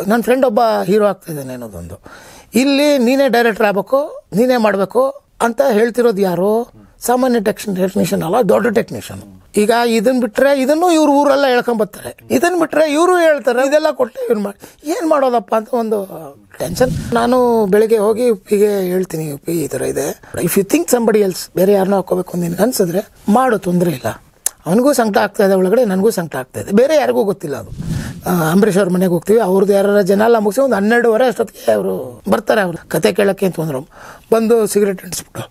ನನ್ನ ಫ್ರೆಂಡ್ ಒಬ್ಬ ಹೀರೋ ಆಗ್ತಿದ್ದಾನೆ ಅನ್ನೋದೊಂದು ಇಲ್ಲಿ ನೀನೇ ಡೈರೆಕ್ಟರ್ ಆಗಬೇಕು ನೀನೇ ಮಾಡಬೇಕು ಅಂತ ಹೇಳ್ತಿರೋದು ಯಾರು ಸಾಮಾನ್ಯ ಟೆಕ್ನಿ ಟೆಕ್ನಿಷಿಯನ್ ಅಲ್ಲ ದೊಡ್ಡ ಟೆಕ್ನಿಷಿಯನ್ ಈಗ ಇದನ್ನ ಬಿಟ್ರೆ ಇದನ್ನು ಇವ್ರು ಊರೆಲ್ಲ ಹೇಳ್ಕೊಂಬರ್ತಾರೆ ಇದನ್ನ ಬಿಟ್ರೆ ಇವರು ಹೇಳ್ತಾರೆ ಇದೆಲ್ಲ ಕೊಟ್ಟೆ ಇವ್ರು ಮಾಡಿ ಏನು ಮಾಡೋದಪ್ಪ ಅಂತ ಒಂದು ಟೆನ್ಷನ್ ನಾನು ಬೆಳಿಗ್ಗೆ ಹೋಗಿ ಉಪ್ಪಿಗೆ ಹೇಳ್ತೀನಿ ಉಪ್ಪಿ ಈ ಥರ ಇದೆ if you think somebody else ಬೇರೆ ಯಾರನ್ನ ಹಾಕೋಬೇಕು ಅಂತ ನಿನ್ಗೆ ಅನ್ಸಿದ್ರೆ ಮಾಡು ತೊಂದರೆ ಇಲ್ಲ ಅವನಿಗೂ ಸಂಕಟ ಆಗ್ತಾ ಇದೆ ಒಳಗಡೆ ನನಗೂ ಸಂಕಟ ಆಗ್ತಾ ಇದೆ ಬೇರೆ ಯಾರಿಗೂ ಗೊತ್ತಿಲ್ಲ ಅದು ಆ, ಅಂಬರೀಷ್ ಅವ್ರ ಮನೆಗೆ ಹೋಗ್ತೀವಿ ಅವ್ರದ್ದು ಯಾರ ಜನ ಎಲ್ಲ ಮುಗಿಸಿ ಒಂದು ಹನ್ನೆರಡುವರೆ ಅಷ್ಟೊತ್ತಿಗೆ ಅವರು ಬರ್ತಾರೆ ಅವರು ಕತೆ ಕೇಳೋಕ್ಕೆ ಅಂತ ಬಂದರು ಬಂದು ಸಿಗರೇಟ್ ಅಂಟಿಸ್ಬಿಟ್ಟು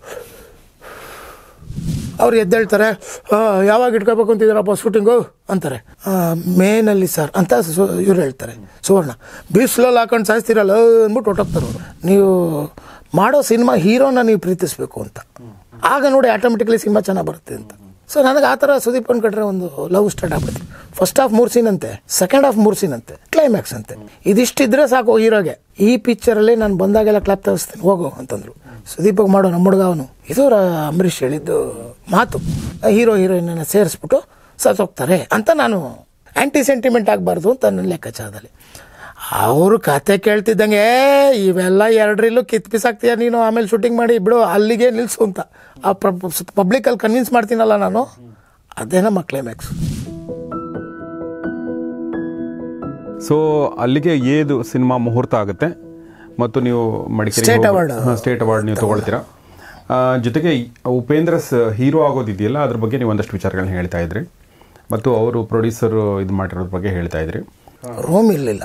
ಅವ್ರು ಎದ್ದೇಳ್ತಾರೆ "ಆ, ಯಾವಾಗ ಇಟ್ಕೋಬೇಕು ಅಂತಿದ್ದೀರಪ್ಪ ಶೂಟಿಂಗು ಅಂತಾರೆ "ಆ, ಮೇನಲ್ಲಿ ಸರ್ ಅಂತ ಇವ್ರು ಹೇಳ್ತಾರೆ ಸುವರ್ಣ ಬಿಸಿಲಲ್ಲಿ ಹಾಕೊಂಡು ಸಾಯಿಸ್ತೀರಲ್ಲ ಅಂದ್ಬಿಟ್ಟು ಹೊಟ್ಟೋಗ್ತಾರೆ ಅವರು ನೀವು ಮಾಡೋ ಸಿನಿಮಾ ಹೀರೋನ ನೀವು ಪ್ರೀತಿಸ್ಬೇಕು ಅಂತ ಆಗ ನೋಡಿ ಆಟೋಮೆಟಿಕ್ಲಿ ಸಿನಿಮಾ ಚೆನ್ನಾಗಿ ಬರುತ್ತೆ ಅಂತ ಸೊ ನನಗೆ ಆ ಥರ ಸುದೀಪ್ ಕಟ್ರೆ ಒಂದು ಲವ್ ಸ್ಟಾರ್ಟ್ ಆಗ್ಬಿಡುತ್ತೆ ಫಸ್ಟ್ ಹಾಫ್ ಮೂರು ಸೀನ್ ಅಂತೆ ಸೆಕೆಂಡ್ ಹಾಫ್ ಮೂರು ಸೀನ್ ಅಂತೆ ಕ್ಲೈಮ್ಯಾಕ್ಸ್ ಅಂತೆ ಇದಿಷ್ಟಿದ್ರೆ ಸಾಕು ಹೀರೋಗೆ ಈ ಪಿಕ್ಚರಲ್ಲಿ ನಾನು ಬಂದಾಗೆಲ್ಲ ಕ್ಲಾಪ್ ತರಿಸ್ತೀನಿ ಹೋಗು ಅಂತಂದ್ರು ಸುದೀಪಗೆ ಮಾಡೋ ನಮ್ಮ ಹುಡುಗ ಅವನು ಇದು ರ- ಅಂಬರೀಷ್ ಹೇಳಿದ್ದು ಮಾತು ಹೀರೋ ಹೀರೋಯಿನ್ ಸೇರಿಸ್ಬಿಟ್ಟು ಸತ್ತೋಗ್ತಾರೆ ಅಂತ ನಾನು ಆಂಟಿ ಸೆಂಟಿಮೆಂಟ್ ಆಗಬಾರ್ದು ಅಂತ ನನ್ನ ಲೆಕ್ಕಾಚಾರದಲ್ಲಿ ಅವರು ಕತೆ ಕೇಳ್ತಿದ್ದಂಗೆ "ಏ, ಇವೆಲ್ಲ ಎರಡರಲ್ಲೂ ಕಿತ್ ಬಿಸಾಕ್ತೀಯ ನೀನು ಆಮೇಲೆ ಶೂಟಿಂಗ್ ಮಾಡಿ ಬಿಡು ಅಲ್ಲಿಗೆ ನಿಲ್ಸು ಅಂತ ಆ ಪಬ್ಲಿಕಲ್ಲಿ ಕನ್ವಿನ್ಸ್ ಮಾಡ್ತೀನಲ್ಲ ನಾನು ಅದೇ ನಮ್ಮ ಕ್ಲೈಮ್ಯಾಕ್ಸ್ ಸೊ ಅಲ್ಲಿಗೆ ಏದು ಸಿನಿಮಾ ಮುಹೂರ್ತ ಆಗುತ್ತೆ ಮತ್ತು ನೀವು Madikeri State award. State award ನೀವು ತಗೊಳ್ತೀರಾ ಆ, ಜೊತೆಗೆ ಈ ಉಪೇಂದ್ರ ಹೀರೋ ಆಗೋದಿದೆಯಲ್ಲ ಅದ್ರ ಬಗ್ಗೆ ನೀವು ಒಂದಷ್ಟು ವಿಚಾರಗಳನ್ನ ಹೇಳ್ತಾ ಇದ್ರಿ ಮತ್ತು ಅವರು ಪ್ರೊಡ್ಯೂಸರು ಇದು ಮಾಡಿರೋದ್ರ ಬಗ್ಗೆ ಹೇಳ್ತಾ ಇದ್ರಿ ರೂಮ್ ಇರಲಿಲ್ಲ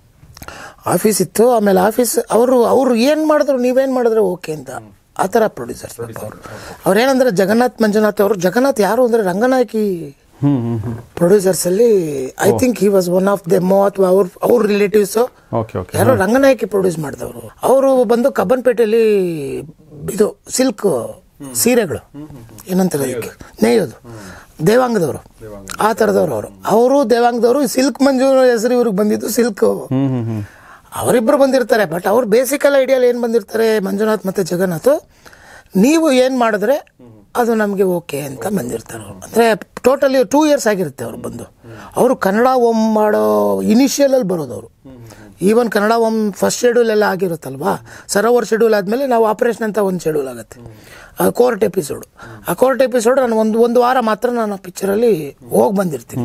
ಆಫೀಸ್ ಇತ್ತು ಆಮೇಲೆ ಆಫೀಸ್ ಅವರು ಅವರು ಏನು ಮಾಡಿದ್ರು ನೀವೇನು ಮಾಡಿದ್ರೆ ಓಕೆ ಅಂತ ಆ ಥರ ಪ್ರೊಡ್ಯೂಸರ್ಸ್ ಅವರು ಅವ್ರೇನಂದ್ರೆ ಜಗನ್ನಾಥ್ ಮಂಜುನಾಥ್ ಅವರು ಜಗನ್ನಾಥ್ ಯಾರು ಅಂದರೆ Ranganayaki hmm hmm hmm producers ಅಲ್ಲಿ I think he was one of them ಅಥವಾ ಅವ್ರ ಅವ್ರ ರಿಲೇಟಿವ್ಸ್ ಓಕೆ ಓಕೆ ಯಾರೋ ರಂಗನಾಯಕಿ ಪ್ರೊಡ್ಯೂಸ್ ಮಾಡಿದವರು ಅವರು ಬಂದು ಕಬ್ಬನ್ಪೇಟೆಯಲ್ಲಿ ಇದು ಸಿಲ್ಕ್ ಸೀರೆಗಳು ಏನಂತಾರೆ ಅದಕ್ಕೆ ನೇಯೋದು ದೇವಾಂಗದವರು ಆ ಥರದವ್ರು ಅವರು ಅವರು ದೇವಾಂಗದವರು ಸಿಲ್ಕ್ ಮಂಜು ಹೆಸರು ಇವ್ರಿಗೆ ಬಂದಿದ್ದು ಸಿಲ್ಕ್ ಹ್ಮ್ ಹ್ಮ್ ಹ್ಮ್ ಅವರಿಬ್ಬರು ಬಂದಿರ್ತಾರೆ ಬಟ್ ಅವ್ರ ಬೇಸಿಕಲ್ ಐಡಿಯಾಲ್ ಏನು ಬಂದಿರ್ತಾರೆ ಮಂಜುನಾಥ್ ಮತ್ತು ಜಗನ್ನಾಥ್ ನೀವು ಏನು ಮಾಡಿದ್ರೆ ಅದು ನಮಗೆ ಓಕೆ ಅಂತ ಬಂದಿರ್ತಾರೆ ಅವರು ಅಂದರೆ ಟೋಟಲಿ ಟೂ ಇಯರ್ಸ್ ಆಗಿರುತ್ತೆ ಅವ್ರು ಬಂದು ಅವರು ಕನ್ನಡ ಒಮ್ ಮಾಡೋ ಇನಿಷಿಯಲಲ್ಲಿ ಬರೋದು ಅವರು ಈವನ್ ಕನ್ನಡ ಒಮ್ ಫಸ್ಟ್ ಶೆಡ್ಯೂಲ್ ಎಲ್ಲ ಆಗಿರುತ್ತಲ್ವಾ ಸರೋವರ್ ಶೆಡ್ಯೂಲ್ ಆದಮೇಲೆ ನಾವು ಆಪರೇಷನ್ ಅಂತ ಒಂದು ಶೆಡ್ಯೂಲ್ ಆಗುತ್ತೆ ಕೋರ್ಟ್ ಎಪಿಸೋಡು ಆ ಕೋರ್ಟ್ ಎಪಿಸೋಡ್ ನಾನು ಒಂದು ಒಂದು ವಾರ ಮಾತ್ರ ನಾನು ಆ ಪಿಕ್ಚರಲ್ಲಿ ಹೋಗಿ ಬಂದಿರ್ತೀನಿ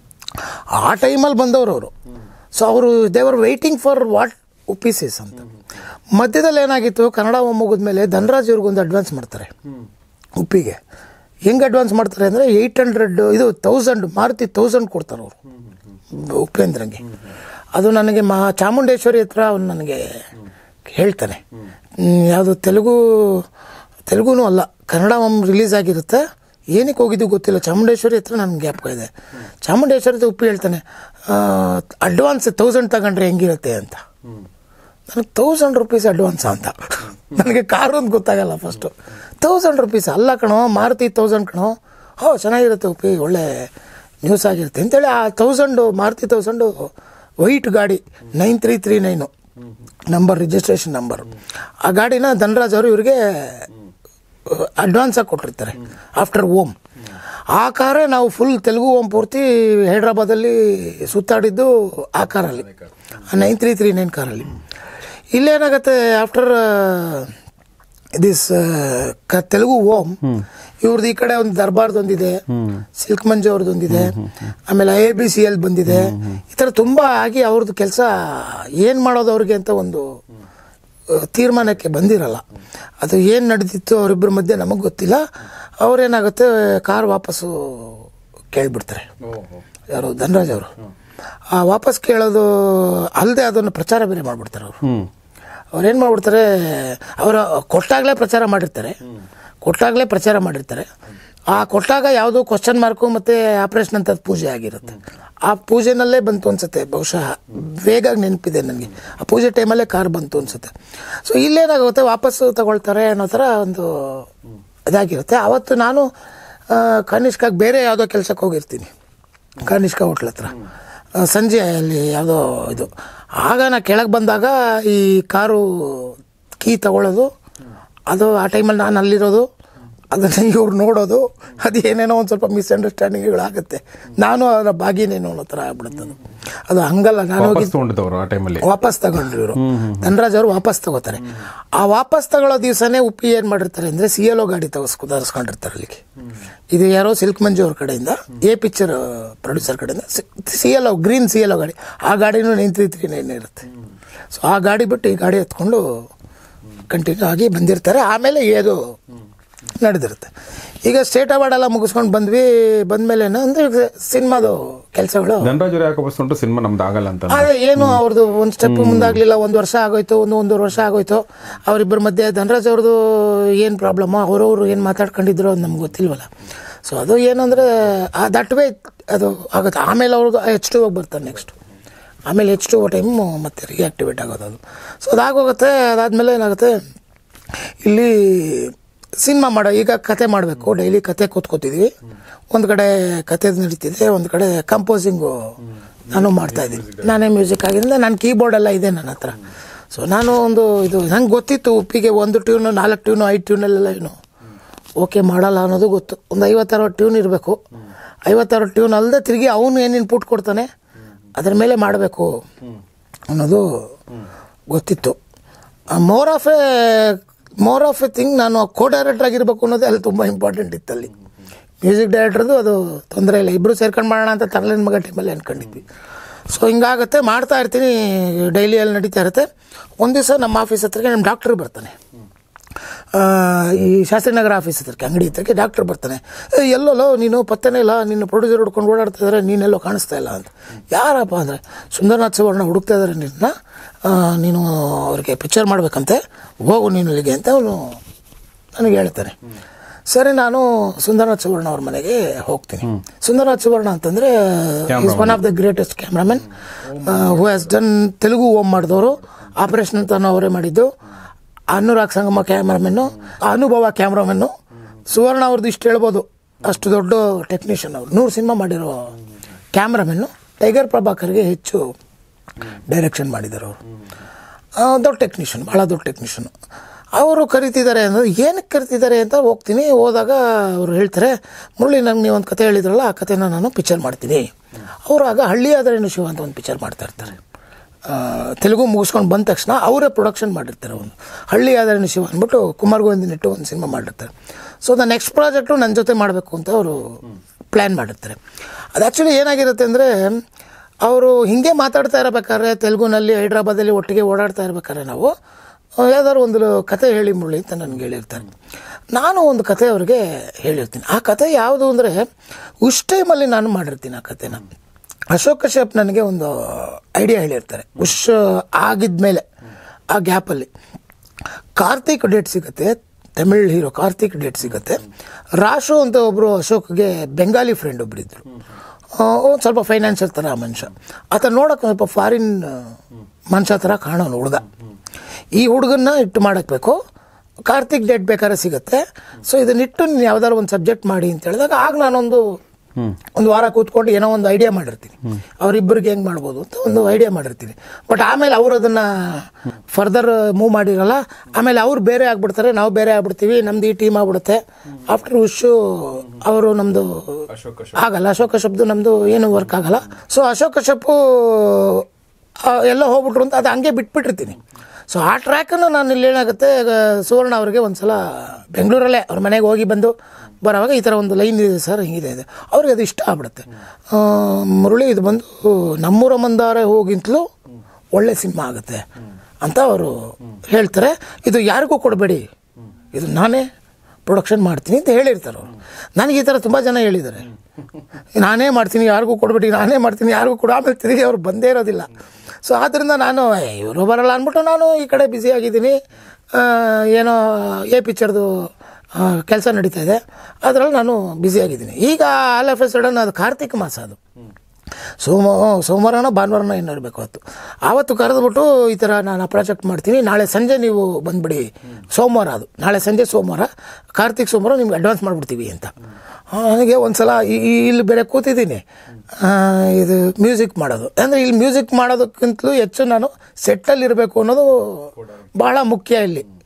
ಆ ಟೈಮಲ್ಲಿ ಬಂದವರು ಅವರು ಸೊ ಅವರು ದೇವರ್ ವೆಯ್ಟಿಂಗ್ ಫಾರ್ ವಾಟ್ ಒಪಿಸಿಸ್ ಅಂತ ಮಧ್ಯದಲ್ಲಿ ಏನಾಗಿತ್ತು ಕನ್ನಡ ಮುಗಿದ್ಮೇಲೆ ಧನರಾಜ್ ಇವ್ರಿಗೊಂದು ಅಡ್ವಾನ್ಸ್ ಮಾಡ್ತಾರೆ ಉಪ್ಪಿಗೆ ಹೆಂಗೆ ಅಡ್ವಾನ್ಸ್ ಮಾಡ್ತಾರೆ ಅಂದರೆ ಏಯ್ಟ್ ಹಂಡ್ರೆಡ್ ಇದು ತೌಸಂಡ್ ಮಾರುತಿ ತೌಸಂಡ್ ಕೊಡ್ತಾರೆ ಅವರು ಉಪೇಂದ್ರಂಗೆ ಅದು ನನಗೆ ಮಾ ಚಾಮುಂಡೇಶ್ವರಿ ಹತ್ರ ಅವನು ನನಗೆ ಹೇಳ್ತಾನೆ ಯಾವುದು ತೆಲುಗು ತೆಲುಗುನೂ ಅಲ್ಲ ಕನ್ನಡ ಒಮ್ಮೆ ರಿಲೀಸ್ ಆಗಿರುತ್ತೆ ಏನಕ್ಕೆ ಹೋಗಿದ್ದು ಗೊತ್ತಿಲ್ಲ ಚಾಮುಂಡೇಶ್ವರಿ ಹತ್ರ ನನಗೆ ಜ್ಞಾಪಕ ಇದೆ ಚಾಮುಂಡೇಶ್ವರಿ ಹತ್ರ ಉಪ್ಪಿ ಹೇಳ್ತಾನೆ ಅಡ್ವಾನ್ಸ್ ತೌಸಂಡ್ ತಗೊಂಡ್ರೆ ಹೆಂಗಿರುತ್ತೆ ಅಂತ ನನಗೆ ತೌಸಂಡ್ ರುಪೀಸ್ ಅಡ್ವಾನ್ಸ್ ಅಂತ ನನಗೆ ಕಾರು ಅಂತ ಗೊತ್ತಾಗಲ್ಲ ಫಸ್ಟು ತೌಸಂಡ್ ರುಪೀಸ್ ಅಲ್ಲ ಕಣೋ ಮಾರುತಿ ತೌಸಂಡ್ ಕಣೋ ಹೋ ಚೆನ್ನಾಗಿರುತ್ತೆ ಉಪ್ಪಿ ಒಳ್ಳೆ ನ್ಯೂಸ್ ಆಗಿರುತ್ತೆ ಅಂತೇಳಿ ಆ ತೌಸಂಡು ಮಾರುತಿ ತೌಸಂಡು ವೈಟ್ ಗಾಡಿ nine three three nine number registration number ಆ ಗಾಡಿನ ಧನರಾಜ್ ಅವರು ಇವರಿಗೆ ಅಡ್ವಾನ್ಸ್ ಆಗಿ ಕೊಟ್ಟಿರ್ತಾರೆ ಆಫ್ಟರ್ ಓಮ್ ಆ ಕಾರೇ ನಾವು ಫುಲ್ ತೆಲುಗು ಓಮ್ ಪೂರ್ತಿ ಹೈದ್ರಾಬಾದಲ್ಲಿ ಸುತ್ತಾಡಿದ್ದು ಆ ಕಾರಲ್ಲಿ ನೈನ್ ತ್ರೀ ತ್ರೀ ನೈನ್ ಕಾರಲ್ಲಿ ಇಲ್ಲೇನಾಗತ್ತೆ ಆಫ್ಟರ್ ದಿಸ್ ಕ ತೆಲುಗು ಓಮ್ ಇವ್ರದ್ದು ಈ ಕಡೆ ಒಂದು ದರ್ಬಾರ್ದೊಂದಿದೆ ಸಿಲ್ಕ್ ಮಂಜು ಅವ್ರದ್ದೊಂದಿದೆ ಆಮೇಲೆ ಐ ಬಿ ಸಿ ಎಲ್ ಬಂದಿದೆ ಈ ಥರ ತುಂಬ ಆಗಿ ಅವ್ರದ್ದು ಕೆಲಸ ಏನು ಮಾಡೋದು ಅವ್ರಿಗೆ ಅಂತ ಒಂದು ಆ, ತೀರ್ಮಾನಕ್ಕೆ ಬಂದಿರಲ್ಲ ಅದು ಏನು ನಡೆದಿತ್ತು ಅವರಿಬ್ಬರ ಮಧ್ಯೆ ನಮಗೆ ಗೊತ್ತಿಲ್ಲ ಅವ್ರೇನಾಗುತ್ತೆ ಕಾರ್ ವಾಪಸ್ಸು ಕೇಳ್ಬಿಡ್ತಾರೆ ಯಾರು ಧನರಾಜ್ ಅವರು ಆ ವಾಪಸ್ ಕೇಳೋದು ಅಲ್ಲದೆ ಅದನ್ನು ಪ್ರಚಾರ ಬೇರೆ ಮಾಡಿಬಿಡ್ತಾರೆ ಅವರು ಹ್ಮ್ ಅವ್ರೇನು ಮಾಡ್ಬಿಡ್ತಾರೆ ಅವರು ಕೊಟ್ಟಾಗಲೇ ಪ್ರಚಾರ ಮಾಡಿರ್ತಾರೆ ಕೊಟ್ಟಾಗಲೇ ಪ್ರಚಾರ ಮಾಡಿರ್ತಾರೆ ಆ ಕೊಟ್ಟಾಗ ಯಾವುದೋ ಕ್ವಶನ್ ಮಾರ್ಕು ಮತ್ತು ಆಪ್ರೇಷನ್ ಅಂತ ಪೂಜೆ ಆಗಿರುತ್ತೆ ಆ ಪೂಜೆನಲ್ಲೇ ಬಂತು ಅನ್ಸುತ್ತೆ ಬಹುಶಃ ಬೇಗ ನೆನಪಿದೆ ನನಗೆ ಆ ಪೂಜೆ ಟೈಮಲ್ಲೇ ಕಾರ್ ಬಂತು ಅನ್ಸುತ್ತೆ ಸೊ ಇಲ್ಲೇನಾಗುತ್ತೆ ವಾಪಸ್ಸು ತಗೊಳ್ತಾರೆ ಅನ್ನೋ ಥರ ಒಂದು ಇದಾಗಿರುತ್ತೆ ಆವತ್ತು ನಾನು ಆ, ಕನಿಷ್ಕಾಗ್ ಬೇರೆ ಯಾವುದೋ ಕೆಲಸಕ್ಕೆ ಹೋಗಿರ್ತೀನಿ ಕನಿಷ್ಕ ಹೋಟ್ಲ್ ಹತ್ರ ಆ, ಸಂಜೆ ಅಲ್ಲಿ ಯಾವುದೋ ಇದು ಆಗ ನಾ ಕೆಳಗೆ ಬಂದಾಗ ಈ ಕಾರು ಕೀ ತಗೊಳ್ಳೋದು ಅದು ಆ ಟೈಮಲ್ಲಿ ನಾನು ಅಲ್ಲಿರೋದು ಅದನ್ನು ಇವ್ರು ನೋಡೋದು ಅದು ಏನೇನೋ ಒಂದು ಸ್ವಲ್ಪ ಮಿಸ್ಅಂಡರ್ಸ್ಟ್ಯಾಂಡಿಂಗ್ಗಳಾಗುತ್ತೆ ನಾನು ಅದರ ಭಾಗಿನೇನೋ ಅನ್ನೋ ಥರ ಆಗ್ಬಿಡುತ್ತೆ ಅದು ಅದು ಹಂಗಲ್ಲ ನಾನು ಹೋಗಿ ವಾಪಸ್ ತೊಗೊಂಡಿದ್ದವರು ಆ ಟೈಮಲ್ಲಿ ವಾಪಸ್ ತಗೊಂಡ್ರು ಇವರು ಧನರಾಜ್ ಅವರು ವಾಪಸ್ ತಗೋತಾರೆ ಆ ವಾಪಸ್ ತಗೊಳ್ಳೋ ದಿವಸನೇ ಉಪ್ಪಿ ಏನು ಮಾಡಿರ್ತಾರೆ ಅಂದರೆ ಸಿ ಎಲ್ ಒ ಗಾಡಿ ತಗಸ್ಕೊ ತರಿಸ್ಕೊಂಡಿರ್ತಾರೆ ಅಲ್ಲಿಗೆ ಇದು ಯಾರೋ ಸಿಲ್ಕ್ ಮಂಜು ಅವ್ರ ಕಡೆಯಿಂದ ಎ ಪಿಕ್ಚರ್ ಪ್ರೊಡ್ಯೂಸರ್ ಕಡೆಯಿಂದ C L O green C L O ಗಾಡಿ ಆ ಗಾಡಿನೂ ನಿಂತಿರ್ತೀನಿ ಇರುತ್ತೆ ಸೊ ಆ ಗಾಡಿ ಬಿಟ್ಟು ಈ ಗಾಡಿ ಎತ್ಕೊಂಡು ಕಂಟಿನ್ಯೂ ಆಗಿ ಬಂದಿರ್ತಾರೆ ಆಮೇಲೆ ಇದು ನಡೆದಿರುತ್ತೆ ಈಗ ಸ್ಟೇಟ್ ಅವಾರ್ಡ್ ಎಲ್ಲ ಮುಗಿಸ್ಕೊಂಡು ಬಂದ್ವಿ ಬಂದ್ಮೇಲೆ ಅಂದರೆ ಸಿನಿಮಾದು ಕೆಲಸಗಳು ಧನರಾಜ್ ಅವ್ರು ಯಾಕೆ ವಾಪಸ್ ತೊಗೊಂಡ್ರು ಸಿನಿಮಾ ನಮ್ದು ಆಗಲ್ಲ ಅಂತ ಅದೇ ಏನು ಅವ್ರದ್ದು ಒಂದು ಸ್ಟೆಪ್ ಮುಂದಾಗ್ಲಿಲ್ಲ ಒಂದು ವರ್ಷ ಆಗೋಯ್ತು ಒಂದು ಒಂದೂವರೆ ವರ್ಷ ಆಗೋಯ್ತು ಅವರಿಬ್ಬರ ಮಧ್ಯೆ ಧನರಾಜ್ ಅವ್ರದ್ದು ಏನು ಪ್ರಾಬ್ಲಮ್ಮು ಅವ್ರವ್ರು ಏನು ಮಾತಾಡ್ಕೊಂಡಿದ್ರು ಅದು ನಮ್ಗೆ ಗೊತ್ತಿಲ್ವಲ್ಲ ಸೊ ಅದು ಏನಂದರೆ ದಟ್ ವೇ ಅದು ಆಗುತ್ತೆ ಆಮೇಲೆ ಅವ್ರದ್ದು ಎಚ್ ಟು ಹೋಗಿ ಬರ್ತಾರೆ ನೆಕ್ಸ್ಟ್ ಆಮೇಲೆ ಎಚ್ ಟು ಟೈಮು ಮತ್ತೆ ರಿಯಾಕ್ಟಿವೇಟ್ ಆಗೋದು ಅದು ಸೊ ಅದಾಗೋಗುತ್ತೆ ಅದಾದಮೇಲೆ ಏನಾಗುತ್ತೆ ಇಲ್ಲಿ ಸಿನಿಮಾ ಮಾಡೋ ಈಗ ಕತೆ ಮಾಡಬೇಕು ಡೈಲಿ ಕತೆ ಕೂತ್ಕೋತಿದ್ವಿ ಒಂದು ಕಡೆ ಕತೆ ನಡೀತಿದೆ ಒಂದು ಕಡೆ ಕಂಪೋಸಿಂಗು ನಾನು ಮಾಡ್ತಾ ಇದ್ದೀನಿ ನಾನೇ ಮ್ಯೂಸಿಕ್ ಆಗಿದ್ದರಿಂದ ನನ್ನ ಕೀಬೋರ್ಡ್ ಎಲ್ಲ ಇದೆ ನನ್ನ ಹತ್ರ ಸೊ ನಾನು ಒಂದು ಇದು ನಂಗೆ ಗೊತ್ತಿತ್ತು ಉಪ್ಪಿಗೆ ಒಂದು ಟ್ಯೂನು ನಾಲ್ಕು ಟ್ಯೂನು ಐದು ಟ್ಯೂನಲ್ಲೆಲ್ಲ ಏನು ಓಕೆ ಮಾಡಲ್ಲ ಅನ್ನೋದು ಗೊತ್ತು ಒಂದು ಐವತ್ತಾರು ಟ್ಯೂನ್ ಇರಬೇಕು ಐವತ್ತಾರು ಟ್ಯೂನ್ ಅಲ್ಲದೆ ತಿರುಗಿ ಅವನು ಏನು ಇನ್ಪುಟ್ ಕೊಡ್ತಾನೆ ಅದ್ರ ಮೇಲೆ ಮಾಡಬೇಕು ಅನ್ನೋದು ಗೊತ್ತಿತ್ತು more of a more of a thing ನಾನು ಕೋ ಡೈರೆಕ್ಟರ್ ಆಗಿರ್ಬೇಕು ಅನ್ನೋದೇ ಅಲ್ಲಿ ತುಂಬ ಇಂಪಾರ್ಟೆಂಟ್ ಇತ್ತು ಅಲ್ಲಿ ಮ್ಯೂಸಿಕ್ ಡೈರೆಕ್ಟರ್ದು ಅದು ತೊಂದರೆ ಇಲ್ಲ ಇಬ್ಬರು ಸೇರ್ಕೊಂಡು ಮಾಡೋಣ ಅಂತ ತರಲಿನ ಮಗ ಟೈಮಲ್ಲಿ ಅನ್ಕೊಂಡಿದ್ವಿ ಸೊ ಹಿಂಗಾಗುತ್ತೆ ಮಾಡ್ತಾ ಇರ್ತೀನಿ ಡೈಲಿ ಅಲ್ಲಿ ನಡೀತಾ ಇರುತ್ತೆ ಒಂದು ದಿವಸ ನಮ್ಮ ಆಫೀಸ್ ಹತ್ರಕ್ಕೆ ನಮ್ಮ ಡಾಕ್ಟ್ರ್ ಬರ್ತಾನೆ ಆ, ಈ ಶಾಸ್ತ್ರಿನಗರ ಆಫೀಸ್ ಹತ್ರಕ್ಕೆ ಅಂಗಡಿ ಹತ್ರಕ್ಕೆ ಡಾಕ್ಟರ್ ಬರ್ತಾನೆ "ಏ, ಎಲ್ಲೋಲೋ ನೀನು ಪತ್ತೆನೇ ಇಲ್ಲ ನಿನ್ನ ಪ್ರೊಡ್ಯೂಸರ್ ಹುಡ್ಕೊಂಡು ಓಡಾಡ್ತಾ ಇದ್ದಾರೆ ನೀನೆಲ್ಲೋ ಕಾಣಿಸ್ತಾ ಇಲ್ಲ ಅಂತ ಯಾರಪ್ಪ ಅಂದರೆ ಸುಂದರನಾಥ್ ಸುವರ್ಣ ಹುಡುಕ್ತಾ ಇದ್ದಾರೆ ನಿನ್ನ ಆ, ನೀನು ಅವ್ರಿಗೆ ಪಿಕ್ಚರ್ ಮಾಡಬೇಕಂತೆ ಹೋಗು ನೀನು ಇಲ್ಲಿಗೆ ಅಂತ ಅವನು ನನಗೆ ಹೇಳ್ತಾನೆ ಸರಿ ನಾನು ಸುಂದರನಾಥ್ ಸುವರ್ಣ ಅವ್ರ ಮನೆಗೆ ಹೋಗ್ತೀನಿ ಸುಂದರನಾಥ್ ಸುವರ್ಣ ಅಂತಂದರೆ is one of the greatest cameraman who has done Telugu Om ಮಾಡಿದವರು ಆಪರೇಷನ್ ಅಂತ ಅವರೇ ಮಾಡಿದ್ದು ಅನುರಾಗ್ ಸಂಗಮ ಕ್ಯಾಮ್ರಾಮೆನ್ನು ಅನುಭವ ಕ್ಯಾಮ್ರಾಮೆನ್ನು ಸುವರ್ಣ ಅವ್ರದ್ದು ಇಷ್ಟು ಹೇಳ್ಬೋದು ಅಷ್ಟು ದೊಡ್ಡ ಟೆಕ್ನಿಷಿಯನ್ ಅವರು ನೂರು ಸಿನಿಮಾ ಮಾಡಿರೋ ಕ್ಯಾಮ್ರಾಮೆನ್ನು ಟೈಗರ್ ಪ್ರಭಾಕರ್ಗೆ ಹೆಚ್ಚು ಡೈರೆಕ್ಷನ್ ಮಾಡಿದ್ದಾರೆ ಅವರು ಆ, ದೊಡ್ಡ ಟೆಕ್ನಿಷಿಯನ್ ಭಾಳ ದೊಡ್ಡ ಟೆಕ್ನಿಷಿಯನ್ ಅವರು ಕರಿತಿದ್ದಾರೆ ಅಂದರೆ ಏನಕ್ಕೆ ಕರಿತಿದ್ದಾರೆ ಅಂತ ಹೋಗ್ತೀನಿ ಹೋದಾಗ ಅವರು ಹೇಳ್ತಾರೆ ಮುರಳಿ ನಂಗೆ ನೀವು ಒಂದು ಕತೆ ಹೇಳಿದ್ರಲ್ಲ ಆ ಕತೆನ ನಾನು ಪಿಕ್ಚರ್ ಮಾಡ್ತೀನಿ ಅವರು ಆಗ ಹಳ್ಳಿ ಆದರೇನು ಶಿವ ಅಂತ ಒಂದು ಪಿಕ್ಚರ್ ಮಾಡ್ತಾ ಇರ್ತಾರೆ ಆ, ತೆಲುಗು ಮುಗಿಸ್ಕೊಂಡು ಬಂದ ತಕ್ಷಣ ಅವರೇ ಪ್ರೊಡಕ್ಷನ್ ಮಾಡಿರ್ತಾರೆ ಒಂದು ಹಳ್ಳಿ ಆದರೇನು ಶಿವ ಅಂದ್ಬಿಟ್ಟು ಕುಮಾರ್ ಗೋವಿಂದನ್ ಇಟ್ಟು ಒಂದು ಸಿನಿಮಾ ಮಾಡಿರ್ತಾರೆ ಸೊ ದ ನೆಕ್ಸ್ಟ್ ಪ್ರಾಜೆಕ್ಟು ನನ್ನ ಜೊತೆ ಮಾಡಬೇಕು ಅಂತ ಅವರು ಪ್ಲ್ಯಾನ್ ಮಾಡಿರ್ತಾರೆ ಅದು ಆ್ಯಕ್ಚುಲಿ ಏನಾಗಿರುತ್ತೆ ಅಂದರೆ ಅವರು ಹಿಂಗೆ ಮಾತಾಡ್ತಾ ಇರಬೇಕಾದ್ರೆ ತೆಲುಗುನಲ್ಲಿ ಹೈದ್ರಾಬಾದಲ್ಲಿ ಒಟ್ಟಿಗೆ ಓಡಾಡ್ತಾ ಇರ್ಬೇಕಾದ್ರೆ ನಾವು ಯಾವ್ದಾದ್ರು ಒಂದು ಕತೆ ಹೇಳಿ ಮುಳ್ಳಿ ಅಂತ ನನಗೆ ಹೇಳಿರ್ತಾರೆ ನಾನು ಒಂದು ಕತೆ ಅವ್ರಿಗೆ ಹೇಳಿರ್ತೀನಿ ಆ ಕತೆ ಯಾವುದು ಅಂದರೆ ಉಷ್ ಟೈಮಲ್ಲಿ ನಾನು ಮಾಡಿರ್ತೀನಿ ಆ ಕತೆನ ಅಶೋಕ್ ಕಶ್ಯಪ್ ನನಗೆ ಒಂದು ಐಡಿಯಾ ಹೇಳಿರ್ತಾರೆ ಉಷ್ ಆಗಿದ್ಮೇಲೆ ಆ ಗ್ಯಾಪಲ್ಲಿ ಕಾರ್ತಿಕ್ ಡೇಟ್ ಸಿಗುತ್ತೆ ತಮಿಳ್ ಹೀರೋ ಕಾರ್ತಿಕ್ ಡೇಟ್ ಸಿಗುತ್ತೆ ರಾಶು ಅಂತ ಒಬ್ಬರು ಅಶೋಕ್ಗೆ ಬೆಂಗಾಲಿ ಫ್ರೆಂಡ್ ಒಬ್ಬರಿದ್ರು ಒಂದು ಸ್ವಲ್ಪ ಫೈನಾನ್ಷಿಯಲ್ ಥರ ಮನುಷ್ಯ ಆತ ನೋಡೋಕೆ ಸ್ವಲ್ಪ ಫಾರಿನ್ ಮನುಷ್ಯ ಥರ ಕಾಣೋನು ಹುಡುಗ ಈ ಹುಡುಗನ್ನ ಇಟ್ಟು ಮಾಡಬೇಕು ಕಾರ್ತಿಕ್ ಡೇಟ್ ಬೇಕಾದ್ರೆ ಸಿಗುತ್ತೆ ಸೊ ಇದನ್ನಿಟ್ಟು ನೀನು ಯಾವ್ದಾದ್ರು ಒಂದು ಸಬ್ಜೆಕ್ಟ್ ಮಾಡಿ ಅಂತ ಹೇಳಿದಾಗ ಆಗ ನಾನೊಂದು ಒಂದು ವಾರ ಕೂತ್ಕೊಂಡು ಏನೋ ಒಂದು ಐಡಿಯಾ ಮಾಡಿರ್ತೀನಿ ಅವರಿಬ್ಬರಿಗೆ ಹೆಂಗೆ ಮಾಡ್ಬೋದು ಅಂತ ಒಂದು ಐಡಿಯಾ ಮಾಡಿರ್ತೀನಿ ಬಟ್ ಆಮೇಲೆ ಅವರು ಅದನ್ನು ಫರ್ದರ್ ಮೂವ್ ಮಾಡಿರಲ್ಲ ಆಮೇಲೆ ಅವ್ರು ಬೇರೆ ಆಗ್ಬಿಡ್ತಾರೆ ನಾವು ಬೇರೆ ಆಗ್ಬಿಡ್ತೀವಿ ನಮ್ದು ಈ ಟೀಮ್ ಆಗ್ಬಿಡುತ್ತೆ ಆಫ್ಟರ್ ಉಶು ಅವರು ನಮ್ಮದು ಆಗಲ್ಲ ಅಶೋಕ್ ಕಶ್ಯಪ್ದು ನಮ್ಮದು ಏನು ವರ್ಕ್ ಆಗಲ್ಲ ಸೊ ಅಶೋಕ್ ಕಶ್ಯಪ್ಪು ಆ, ಎಲ್ಲ ಹೋಗ್ಬಿಟ್ರು ಅಂತ ಅದು ಹಂಗೆ ಬಿಟ್ಬಿಟ್ಟಿರ್ತೀನಿ ಸೊ ಆ ಟ್ರ್ಯಾಕನ್ನು ನಾನು ಇಲ್ಲಿ ಏನಾಗುತ್ತೆ ಈಗ ಸುವರ್ಣ ಅವರಿಗೆ ಒಂದು ಸಲ ಬೆಂಗಳೂರಲ್ಲೇ ಅವ್ರ ಮನೆಗೆ ಹೋಗಿ ಬಂದು ಬರೋವಾಗ ಈ ಥರ ಒಂದು ಲೈನ್ ಇದೆ ಸರ್ ಹಿಂಗಿದೆ ಇದೆ ಅವ್ರಿಗೆ ಅದು ಇಷ್ಟ ಆಗ್ಬಿಡುತ್ತೆ ಆ, ಮುರಳಿ ಇದು ಬಂದು ನಮ್ಮೂರ ಮಂದಾರ ಹೋಗಿಂತಲೂ ಒಳ್ಳೆ ಸಿನಿಮಾ ಆಗುತ್ತೆ ಅಂತ ಅವರು ಹೇಳ್ತಾರೆ ಇದು ಯಾರಿಗೂ ಕೊಡಬೇಡಿ ಇದು ನಾನೇ ಪ್ರೊಡಕ್ಷನ್ ಮಾಡ್ತೀನಿ ಅಂತ ಹೇಳಿರ್ತಾರೆ ಅವರು ನನಗೆ ಈ ಥರ ತುಂಬ ಜನ ಹೇಳಿದ್ದಾರೆ ನಾನೇ ಮಾಡ್ತೀನಿ ಯಾರಿಗೂ ಕೊಡ್ಬೇಡಿ ನಾನೇ ಮಾಡ್ತೀನಿ ಯಾರಿಗೂ ಕೊಡು ಆಮೇಲೆ ತಿರುಗಿ ಅವ್ರು ಬಂದೇ ಇರೋದಿಲ್ಲ ಸೊ ಆದ್ದರಿಂದ ನಾನು ಇವರು ಬರಲ್ಲ ಅಂದ್ಬಿಟ್ಟು ನಾನು ಈ ಕಡೆ ಬ್ಯುಸಿ ಆಗಿದ್ದೀನಿ ಆ, ಏನೋ ಎ ಪಿಕ್ಚರ್ದು ಕೆಲಸ ನಡೀತಾ ಇದೆ ಅದರಲ್ಲಿ ನಾನು ಬ್ಯುಸಿ ಆಗಿದ್ದೀನಿ ಈಗ ಆಲ್ ಆಫ್ ಎ ಸಡನ್ ಅದು ಕಾರ್ತಿಕ್ ಮಾಸ ಅದು ಸೋಮ ಸೋಮವಾರನೋ ಭಾನುವಾರನೋ ಏನೋ ಇರಬೇಕು ಅವತ್ತು ಆವತ್ತು ಕರೆದ್ಬಿಟ್ಟು ಈ ಥರ ನಾನು ಆ ಪ್ರಾಜೆಕ್ಟ್ ಮಾಡ್ತೀನಿ ನಾಳೆ ಸಂಜೆ ನೀವು ಬಂದ್ಬಿಡಿ ಸೋಮವಾರ ಅದು ನಾಳೆ ಸಂಜೆ ಸೋಮವಾರ ಕಾರ್ತಿಕ್ ಸೋಮವಾರ ನಿಮ್ಗೆ ಅಡ್ವಾನ್ಸ್ ಮಾಡಿಬಿಡ್ತೀವಿ ಅಂತ ಆ, ನನಗೆ ಒಂದು ಸಲ ಈ- ಈ- ಇಲ್ಲಿ ಬೇರೆ ಕೂತಿದ್ದೀನಿ ಆ, ಇದು ಮ್ಯೂಸಿಕ್ ಮಾಡೋದು ಅಂದರೆ ಇಲ್ಲಿ ಮ್ಯೂಸಿಕ್ ಮಾಡೋದಕ್ಕಿಂತಲೂ ಹೆಚ್ಚು ನಾನು ಸೆಟ್ಟಲ್ಲಿ ಇರಬೇಕು ಅನ್ನೋದು ಭಾಳ ಮುಖ್ಯ ಇಲ್ಲಿ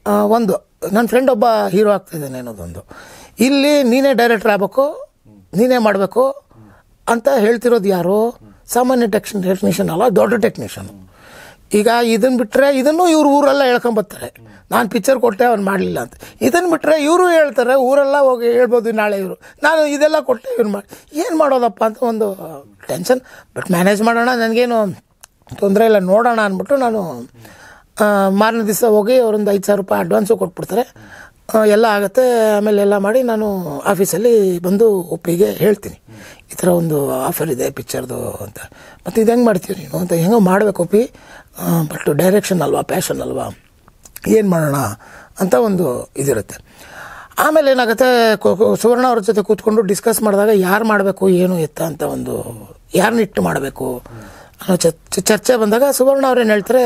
ಆ, ಒಂದು ನನ್ನ ಫ್ರೆಂಡ್ ಒಬ್ಬ ಹೀರೋ ಆಗ್ತಿದ್ದಾನೆ ಅನ್ನೋದೊಂದು ಇಲ್ಲಿ ನೀನೇ ಡೈರೆಕ್ಟರ್ ಆಗಬೇಕು ನೀನೇ ಮಾಡಬೇಕು ಅಂತ ಹೇಳ್ತಿರೋದು ಯಾರು ಸಾಮಾನ್ಯ ಟೆಕ್ ಟೆಕ್ನಿಷಿಯನ್ ಅಲ್ಲ ದೊಡ್ಡ ಟೆಕ್ನಿಷಿಯನ್ ಈಗ ಇದನ್ನು ಬಿಟ್ಟರೆ ಇದನ್ನು ಇವ್ರು ಊರೆಲ್ಲ ಹೇಳ್ಕೊಂಬರ್ತಾರೆ ನಾನು ಪಿಕ್ಚರ್ ಕೊಟ್ಟೆ ಅವ್ನು ಮಾಡಲಿಲ್ಲ ಅಂತ ಇದನ್ನು ಬಿಟ್ಟರೆ ಇವರು ಹೇಳ್ತಾರೆ ಊರೆಲ್ಲ ಹೋಗಿ ಹೇಳ್ಬೋದು ನಾಳೆ ಇವರು ನಾನು ಇದೆಲ್ಲ ಕೊಟ್ಟೆ ಇವ್ರು ಮಾಡಿ ಏನು ಮಾಡೋದಪ್ಪ ಅಂತ ಒಂದು ಟೆನ್ಷನ್ ಬಟ್ ಮ್ಯಾನೇಜ್ ಮಾಡೋಣ ನನಗೇನು ತೊಂದರೆ ಇಲ್ಲ ನೋಡೋಣ ಅಂದ್ಬಿಟ್ಟು ನಾನು ಆ, ಮಾರನೇ ದಿವಸ ಹೋಗಿ ಅವರೊಂದು ಐದು ಸಾವಿರ ರೂಪಾಯಿ ಅಡ್ವಾನ್ಸು ಕೊಟ್ಬಿಡ್ತಾರೆ ಆ, ಎಲ್ಲ ಆಗುತ್ತೆ ಆಮೇಲೆ ಎಲ್ಲ ಮಾಡಿ ನಾನು ಆಫೀಸಲ್ಲಿ ಬಂದು ಒಪ್ಪಿಗೆ ಹೇಳ್ತೀನಿ ಈ ಥರ ಒಂದು ಆಫರ್ ಇದೆ ಪಿಕ್ಚರ್ದು ಅಂತ ಮತ್ತು ಇದು ಹೆಂಗೆ ಮಾಡ್ತೀವಿ ನೀನು ಅಂತ ಹೆಂಗೋ ಮಾಡಬೇಕು ಒಪ್ಪಿ ಬಟ್ ಡೈರೆಕ್ಷನ್ ಅಲ್ವಾ ಪ್ಯಾಷನ್ ಅಲ್ವಾ ಏನು ಮಾಡೋಣ ಅಂತ ಒಂದು ಇದಿರುತ್ತೆ ಆಮೇಲೆ ಏನಾಗುತ್ತೆ ಕೊ- ಕೊ- ಸುವರ್ಣ ಅವ್ರ ಜೊತೆ ಕೂತ್ಕೊಂಡು ಡಿಸ್ಕಸ್ ಮಾಡಿದಾಗ ಯಾರು ಮಾಡಬೇಕು ಏನು ಎತ್ತ ಅಂತ ಒಂದು ಯಾರನ್ನ ಇಟ್ಟು ಮಾಡಬೇಕು ಅನ್ನೋ ಚ- ಚ- ಚರ್ಚೆ ಬಂದಾಗ ಸುವರ್ಣ ಅವ್ರು ಏನು ಹೇಳ್ತಾರೆ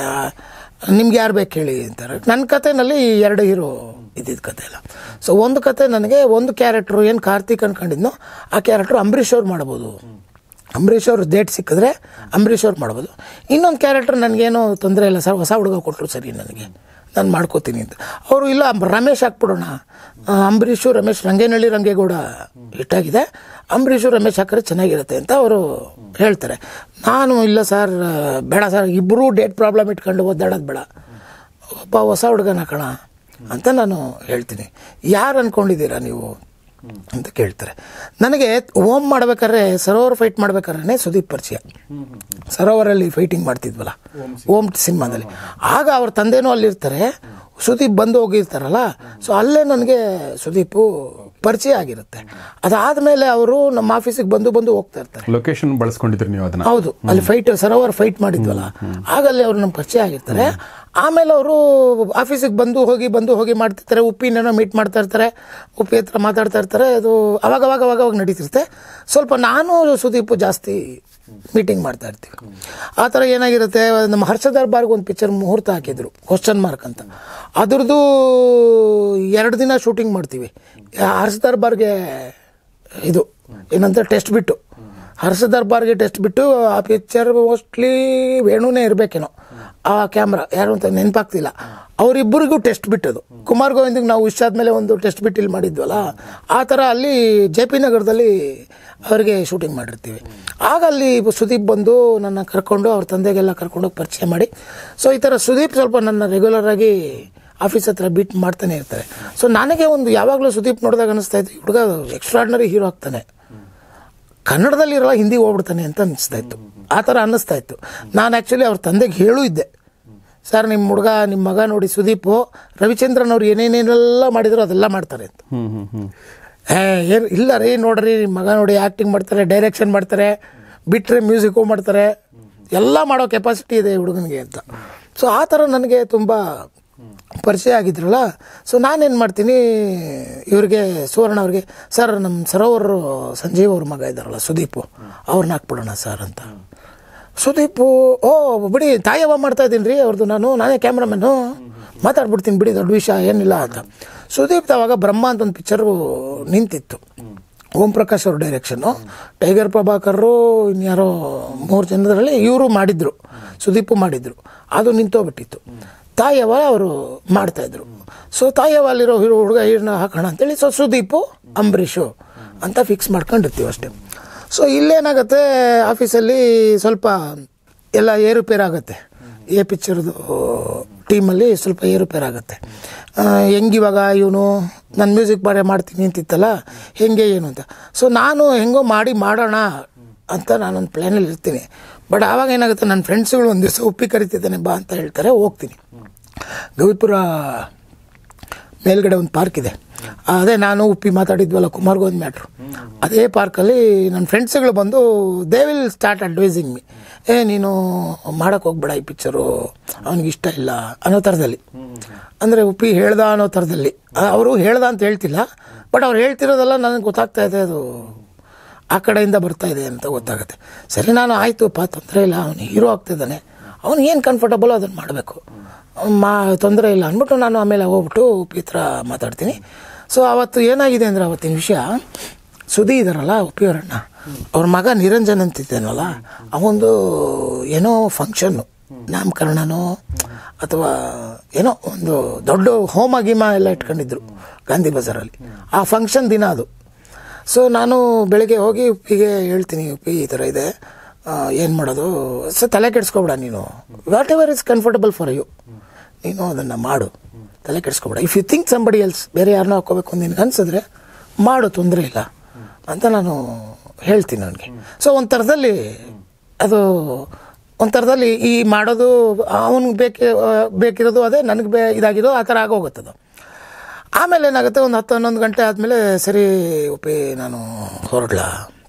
ನಿಮ್ಗೆ ಯಾರು ಬೇಕು ಹೇಳಿ ಅಂತಾರೆ ನನ್ನ ಕಥೆನಲ್ಲಿ ಎರಡು ಹೀರೋ ಇದ್ದಿದ್ದ ಕತೆ ಇಲ್ಲ ಸೊ ಒಂದು ಕತೆ ನನಗೆ ಒಂದು ಕ್ಯಾರೆಕ್ಟ್ರು ಏನು ಕಾರ್ತಿಕ್ ಅನ್ಕೊಂಡಿದ್ನೋ ಆ ಕ್ಯಾರೆಕ್ಟ್ರು ಅಂಬರೀಷ್ ಅವ್ರು ಮಾಡ್ಬೋದು ಅಂಬರೀಷ್ ಅವ್ರ ಡೇಟ್ ಸಿಕ್ಕಿದ್ರೆ ಅಂಬರೀಷ್ ಅವ್ರು ಮಾಡ್ಬೋದು ಇನ್ನೊಂದು ಕ್ಯಾರೆಕ್ಟರ್ ನನಗೇನು ತೊಂದರೆ ಇಲ್ಲ ಸರ್ ಹೊಸ ಹುಡುಗ ಕೊಟ್ಟರು ಸರಿ ನನಗೆ ನಾನು ಮಾಡ್ಕೋತೀನಿ ಅಂತ ಅವರು ಇಲ್ಲ ರಮೇಶ್ ಹಾಕ್ಬಿಡೋಣ ಆ, ಅಂಬರೀಷು ರಮೇಶ್ ರಂಗೇನಹಳ್ಳಿ ರಂಗೇಗೌಡ ಹಿಟ್ಟಾಗಿದೆ ಅಂಬರೀಷು ರಮೇಶ್ ಹಾಕಿದ್ರೆ ಚೆನ್ನಾಗಿರುತ್ತೆ ಅಂತ ಅವರು ಹೇಳ್ತಾರೆ ನಾನು ಇಲ್ಲ ಸರ್ ಬೇಡ ಸರ್ ಇಬ್ಬರೂ ಡೇಟ್ ಪ್ರಾಬ್ಲಮ್ ಇಟ್ಕೊಂಡು ಒದ್ದಾಡೋದು ಬೇಡ ಒಬ್ಬ ಹೊಸ ಹುಡುಗನ ಹಾಕೋಣ ಅಂತ ನಾನು ಹೇಳ್ತೀನಿ ಯಾರು ಅನ್ಕೊಂಡಿದ್ದೀರಾ ನೀವು ಅಂತ ಕೇಳ್ತಾರೆ ನನಗೆ ಓಮ್ ಮಾಡ್ಬೇಕಾದ್ರೆ ಸರೋವರ್ ಫೈಟ್ ಮಾಡ್ಬೇಕಾದ್ರೆ ಸುದೀಪ್ ಪರಿಚಯ ಸರೋವರಲ್ಲಿ ಫೈಟಿಂಗ್ ಮಾಡ್ತಿದ್ವಲ್ಲ ಓಮ್ ಸಿನಿಮಾದಲ್ಲಿ ಆಗ ಅವ್ರ ತಂದೆನೂ ಅಲ್ಲಿರ್ತಾರೆ ಸುದೀಪ್ ಬಂದು ಹೋಗಿರ್ತಾರಲ್ಲ ಸೊ ಅಲ್ಲೇ ನನಗೆ ಸುದೀಪು ಪರಿಚಯ ಆಗಿರುತ್ತೆ ಅದಾದಮೇಲೆ ಅವರು ನಮ್ಮ ಆಫೀಸಿಗೆ ಬಂದು ಬಂದು ಹೋಗ್ತಾ ಇರ್ತಾರೆ ಲೊಕೇಶನ್ ಬಳಸ್ಕೊಂಡಿದ್ರಿ ನೀವು ಅದನ್ನ ಹೌದು ಅಲ್ಲಿ ಫೈಟ್ ಸರೋವರ್ ಫೈಟ್ ಮಾಡಿದ್ವಲ್ಲ ಆಗ ಅಲ್ಲಿ ಅವ್ರು ನಮ್ಮ ಪರಿಚಯ ಆಗಿರ್ತಾರೆ ಆಮೇಲೆ ಅವರು ಆಫೀಸಿಗೆ ಬಂದು ಹೋಗಿ ಬಂದು ಹೋಗಿ ಮಾಡ್ತಿರ್ತಾರೆ ಉಪ್ಪಿನೇನೋ ಮೀಟ್ ಮಾಡ್ತಾ ಇರ್ತಾರೆ ಉಪ್ಪಿ ಹತ್ರ ಮಾತಾಡ್ತಾ ಇರ್ತಾರೆ ಅದು ಅವಾಗ ಅವಾಗ ಅವಾಗ ಅವಾಗ ನಡೀತಿರುತ್ತೆ ಸ್ವಲ್ಪ ನಾನು ಸುದೀಪು ಜಾಸ್ತಿ ಮೀಟಿಂಗ್ ಮಾಡ್ತಾ ಇರ್ತೀವಿ ಆ ಥರ ಏನಾಗಿರುತ್ತೆ ನಮ್ಮ ಹರ್ಷ ದರ್ಬಾರ್ಗೆ ಒಂದು ಪಿಕ್ಚರ್ ಮುಹೂರ್ತ ಹಾಕಿದ್ರು ಕ್ವಶನ್ ಮಾರ್ಕ್ ಅಂತ ಅದ್ರದ್ದು ಎರಡು ದಿನ ಶೂಟಿಂಗ್ ಮಾಡ್ತೀವಿ ಆ ಹರ್ಷ ದರ್ಬಾರ್ಗೆ ಇದು ಏನಂತ ಟೆಸ್ಟ್ ಬಿಟ್ಟು ಹರ್ಷ ದರ್ಬಾರ್ಗೆ ಟೆಸ್ಟ್ ಬಿಟ್ಟು ಆ ಪಿಕ್ಚರ್ ಮೋಸ್ಟ್ಲಿ ವೇಣುನೇ ಇರಬೇಕೇನೋ ಆ ಕ್ಯಾಮ್ರಾ ಯಾರು ಅಂತ ನೆನಪಾಗ್ತಿಲ್ಲ ಅವರಿಬ್ಬರಿಗೂ ಟೆಸ್ಟ್ ಬಿಟ್ಟದು ಕುಮಾರ್ ಗೋವಿಂದ್ಗೆ ನಾವು ಇಷ್ಟಾದ್ಮೇಲೆ ಒಂದು ಟೆಸ್ಟ್ ಬಿಟ್ಟು ಇಲ್ಲಿ ಮಾಡಿದ್ವಲ್ಲ ಆ ಥರ ಅಲ್ಲಿ ಜೆ ಪಿ ನಗರದಲ್ಲಿ ಅವರಿಗೆ ಶೂಟಿಂಗ್ ಮಾಡಿರ್ತೀವಿ ಆಗ ಅಲ್ಲಿ ಸುದೀಪ್ ಬಂದು ನನ್ನ ಕರ್ಕೊಂಡು ಅವ್ರ ತಂದೆಗೆಲ್ಲ ಕರ್ಕೊಂಡೋಗಿ ಪರಿಚಯ ಮಾಡಿ ಸೊ ಈ ಥರ ಸುದೀಪ್ ಸ್ವಲ್ಪ ನನ್ನ ರೆಗ್ಯುಲರ್ ಆಗಿ ಆಫೀಸ್ ಹತ್ರ ಬೀಟ್ ಮಾಡ್ತಾನೆ ಇರ್ತಾರೆ ಸೊ ನನಗೆ ಒಂದು ಯಾವಾಗಲೂ ಸುದೀಪ್ ನೋಡಿದಾಗ ಅನಿಸ್ತಾ ಇತ್ತು ಈ ಹುಡುಗ ಎಕ್ಸ್ಟ್ರಾರ್ಡನರಿ ಹೀರೋ ಆಗ್ತಾನೆ ಕನ್ನಡದಲ್ಲಿ ಇರಲ್ಲ ಹಿಂದಿ ಹೋಗ್ಬಿಡ್ತಾನೆ ಅಂತ ಅನಿಸ್ತಾ ಇತ್ತು ಆ ಥರ ಅನ್ನಿಸ್ತಾ ಇತ್ತು ನಾನು ಆ್ಯಕ್ಚುಲಿ ಅವ್ರ ತಂದೆಗೆ ಹೇಳೂ ಇದ್ದೆ ಸರ್ ನಿಮ್ಮ ಹುಡುಗ ನಿಮ್ಮ ಮಗ ನೋಡಿ ಸುದೀಪು ರವಿಚಂದ್ರನ್ ಅವ್ರು ಏನೇನೇನೆಲ್ಲ ಮಾಡಿದ್ರು ಅದೆಲ್ಲ ಮಾಡ್ತಾರೆ ಅಂತ ಹ್ಮ್ ಹ್ಮ್ ಹ್ಮ್ ಏ ಏನು ಇಲ್ಲ ರೀ ನೋಡ್ರಿ ನಿಮ್ಮ ಮಗ ನೋಡಿ ಆ್ಯಕ್ಟಿಂಗ್ ಮಾಡ್ತಾರೆ ಡೈರೆಕ್ಷನ್ ಮಾಡ್ತಾರೆ ಬಿಟ್ಟರೆ ಮ್ಯೂಸಿಕ್ಕು ಮಾಡ್ತಾರೆ ಎಲ್ಲ ಮಾಡೋ ಕೆಪಾಸಿಟಿ ಇದೆ ಈ ಹುಡುಗನಿಗೆ ಅಂತ ಸೊ ಆ ಥರ ನನಗೆ ತುಂಬ ಪರಿಚಯ ಆಗಿದ್ರಲ್ಲ ಸೊ ನಾನೇನು ಮಾಡ್ತೀನಿ ಇವ್ರಿಗೆ ಸುವರ್ಣ ಅವ್ರಿಗೆ ಸರ್ ನಮ್ಮ ಸರೋವರ್ ಸಂಜೀವ್ ಅವ್ರ ಮಗ ಇದ್ದಾರಲ್ಲ ಸುದೀಪು ಅವ್ರನ್ನ ಹಾಕ್ಬಿಡೋಣ ಸರ್ ಅಂತ ಸುದೀಪು ಓ ಬಿಡಿ ತಾಯವ್ವ ಮಾಡ್ತಾ ಇದ್ದೀನಿ ರೀ ಅವ್ರದ್ದು ನಾನು ನಾನೇ ಕ್ಯಾಮ್ರಾಮನ್ನು ಮಾತಾಡ್ಬಿಡ್ತೀನಿ ಬಿಡಿ ದೊಡ್ಡ ವಿಷಯ ಏನಿಲ್ಲ ಅಂತ ಸುದೀಪ್ ಅವಾಗ ಬ್ರಹ್ಮ ಅಂತ ಒಂದು ಪಿಕ್ಚರು ನಿಂತಿತ್ತು ಓಂ ಪ್ರಕಾಶ್ ಅವ್ರ ಡೈರೆಕ್ಷನ್ನು ಟೈಗರ್ ಪ್ರಭಾಕರ್ರು ಇನ್ಯಾರೋ ಮೂರು ಜನರಲ್ಲಿ ಇವರು ಮಾಡಿದ್ರು ಸುದೀಪು ಮಾಡಿದ್ರು ಅದು ನಿಂತೋಗ್ಬಿಟ್ಟಿತ್ತು ತಾಯವ್ವ ಅವರು ಮಾಡ್ತಾಯಿದ್ರು ಸೊ ತಾಯವ್ವ ಅಲ್ಲಿರೋ ಹೀರೋ ಹುಡುಗ ಹೀರನ್ನ ಹಾಕೋಣ ಅಂತೇಳಿ ಸೊ ಸುದೀಪು ಅಂಬರೀಷು ಅಂತ ಫಿಕ್ಸ್ ಮಾಡ್ಕೊಂಡಿರ್ತೀವಿ ಅಷ್ಟೇ ಸೊ ಇಲ್ಲೇನಾಗುತ್ತೆ ಆಫೀಸಲ್ಲಿ ಸ್ವಲ್ಪ ಎಲ್ಲ ಏರುಪೇರಾಗುತ್ತೆ ಎ ಪಿಕ್ಚರ್ದು ಟೀಮಲ್ಲಿ ಸ್ವಲ್ಪ ಏರುಪೇರಾಗುತ್ತೆ ಆ, ಹೆಂಗಿವಾಗ ಇವನು ನಾನು ಮ್ಯೂಸಿಕ್ ಬಾರೆ ಮಾಡ್ತೀನಿ ಅಂತಿತ್ತಲ್ಲ ಹೆಂಗೆ ಏನು ಅಂತ ಸೊ ನಾನು ಹೆಂಗೋ ಮಾಡಿ ಮಾಡೋಣ ಅಂತ ನಾನೊಂದು ಪ್ಲ್ಯಾನಲ್ಲಿ ಇರ್ತೀನಿ ಬಟ್ ಆವಾಗ ಏನಾಗುತ್ತೆ ನನ್ನ ಫ್ರೆಂಡ್ಸ್ಗಳು ಒಂದು ದಿವಸ ಉಪ್ಪಿ ಕರಿತಿದ್ದಾನೆ ಬಾ ಅಂತ ಹೇಳ್ತಾರೆ ಹೋಗ್ತೀನಿ ಗವಿಪುರ ಮೇಲ್ಗಡೆ ಒಂದು ಪಾರ್ಕ್ ಇದೆ ಅದೇ ನಾನು ಉಪ್ಪಿ ಮಾತಾಡಿದ್ವಲ್ಲ ಕುಮಾರ್ ಗೋವಿಂದ್ ಮ್ಯಾಟ್ರು ಅದೇ ಪಾರ್ಕಲ್ಲಿ ನನ್ನ ಫ್ರೆಂಡ್ಸ್ಗಳು ಬಂದು they will start advising me ಏ ನೀನು ಮಾಡೋಕ್ಕೆ ಹೋಗ್ಬೇಡ ಈ ಪಿಕ್ಚರು ಅವನಿಗೆ ಇಷ್ಟ ಇಲ್ಲ ಅನ್ನೋ ಥರದಲ್ಲಿ ಅಂದರೆ ಉಪ್ಪಿ ಹೇಳ್ದ ಅನ್ನೋ ಥರದಲ್ಲಿ ಅವರು ಹೇಳ್ದ ಅಂತ ಹೇಳ್ತಿಲ್ಲ ಬಟ್ ಅವ್ರು ಹೇಳ್ತಿರೋದೆಲ್ಲ ನನಗೆ ಗೊತ್ತಾಗ್ತಾ ಇದೆ ಅದು ಆ ಕಡೆಯಿಂದ ಬರ್ತಾ ಇದೆ ಅಂತ ಗೊತ್ತಾಗುತ್ತೆ ಸರಿ ನಾನು ಆಯ್ತುಪ್ಪ ತೊಂದರೆ ಇಲ್ಲ ಅವನು ಹೀರೋ ಆಗ್ತಿದ್ದಾನೆ ಅವನು ಏನು ಕಂಫರ್ಟಬಲ್ ಅದನ್ನು ಮಾಡಬೇಕು ಮಾ ತೊಂದರೆ ಇಲ್ಲ ಅಂದ್ಬಿಟ್ಟು ನಾನು ಆಮೇಲೆ ಹೋಗ್ಬಿಟ್ಟು ಉಪ್ಪಿ ಹತ್ರ ಮಾತಾಡ್ತೀನಿ ಸೊ ಅವತ್ತು ಏನಾಗಿದೆ ಅಂದರೆ ಅವತ್ತಿನ ವಿಷಯ ಸುದಿ ಇದಾರಲ್ಲ ಉಪ್ಪಿಯವರಣ್ಣ ಅವ್ರ ಮಗ ನಿರಂಜನ್ ಅಂತಿದ್ದೇನಲ್ಲ ಅವೊಂದು ಏನೋ ಫಂಕ್ಷನ್ನು ನಾಮಕರಣನೋ ಅಥವಾ ಏನೋ ಒಂದು ದೊಡ್ಡ ಹೋಮ ಗೀಮ ಎಲ್ಲ ಇಟ್ಕೊಂಡಿದ್ರು ಗಾಂಧಿ ಬಜಾರಲ್ಲಿ ಆ ಫಂಕ್ಷನ್ ದಿನ ಅದು ಸೊ ನಾನು ಬೆಳಿಗ್ಗೆ ಹೋಗಿ ಉಪ್ಪಿಗೆ ಹೇಳ್ತೀನಿ ಉಪ್ಪಿ ಈ ಥರ ಇದೆ ಏನು ಮಾಡೋದು ಸೊ ತಲೆ ಕೆಡಿಸ್ಕೊಬೇಡ ನೀನು whatever is comfortable for you ನೀನು ಅದನ್ನು ಮಾಡು ತಲೆ ಕೆಡಿಸ್ಕೊಬೇಡ if you think somebody else ಬೇರೆ ಯಾರನ್ನೋ ಹಾಕೋಬೇಕು ಅಂತ ನಿನಗೆ ಅನ್ಸಿದ್ರೆ ಮಾಡು ತೊಂದರೆ ಇಲ್ಲ ಅಂತ ನಾನು ಹೇಳ್ತೀನಿ ನನಗೆ ಸೊ ಒಂಥರದಲ್ಲಿ ಅದು ಒಂಥರದಲ್ಲಿ ಈ ಮಾಡೋದು ಅವನಿಗೆ ಬೇಕಿ ಬೇಕಿರೋದು ಅದೇ ನನಗೆ ಬೇ ಇದಾಗಿರೋ ಆ ಥರ ಆಗೋಗುತ್ತದು ಆಮೇಲೆ ಏನಾಗುತ್ತೆ ಒಂದು ಹತ್ತು ಹನ್ನೊಂದು ಗಂಟೆ ಆದಮೇಲೆ ಸರಿ ಉಪ್ಪಿ ನಾನು ಹೊರಡ್ಲಾ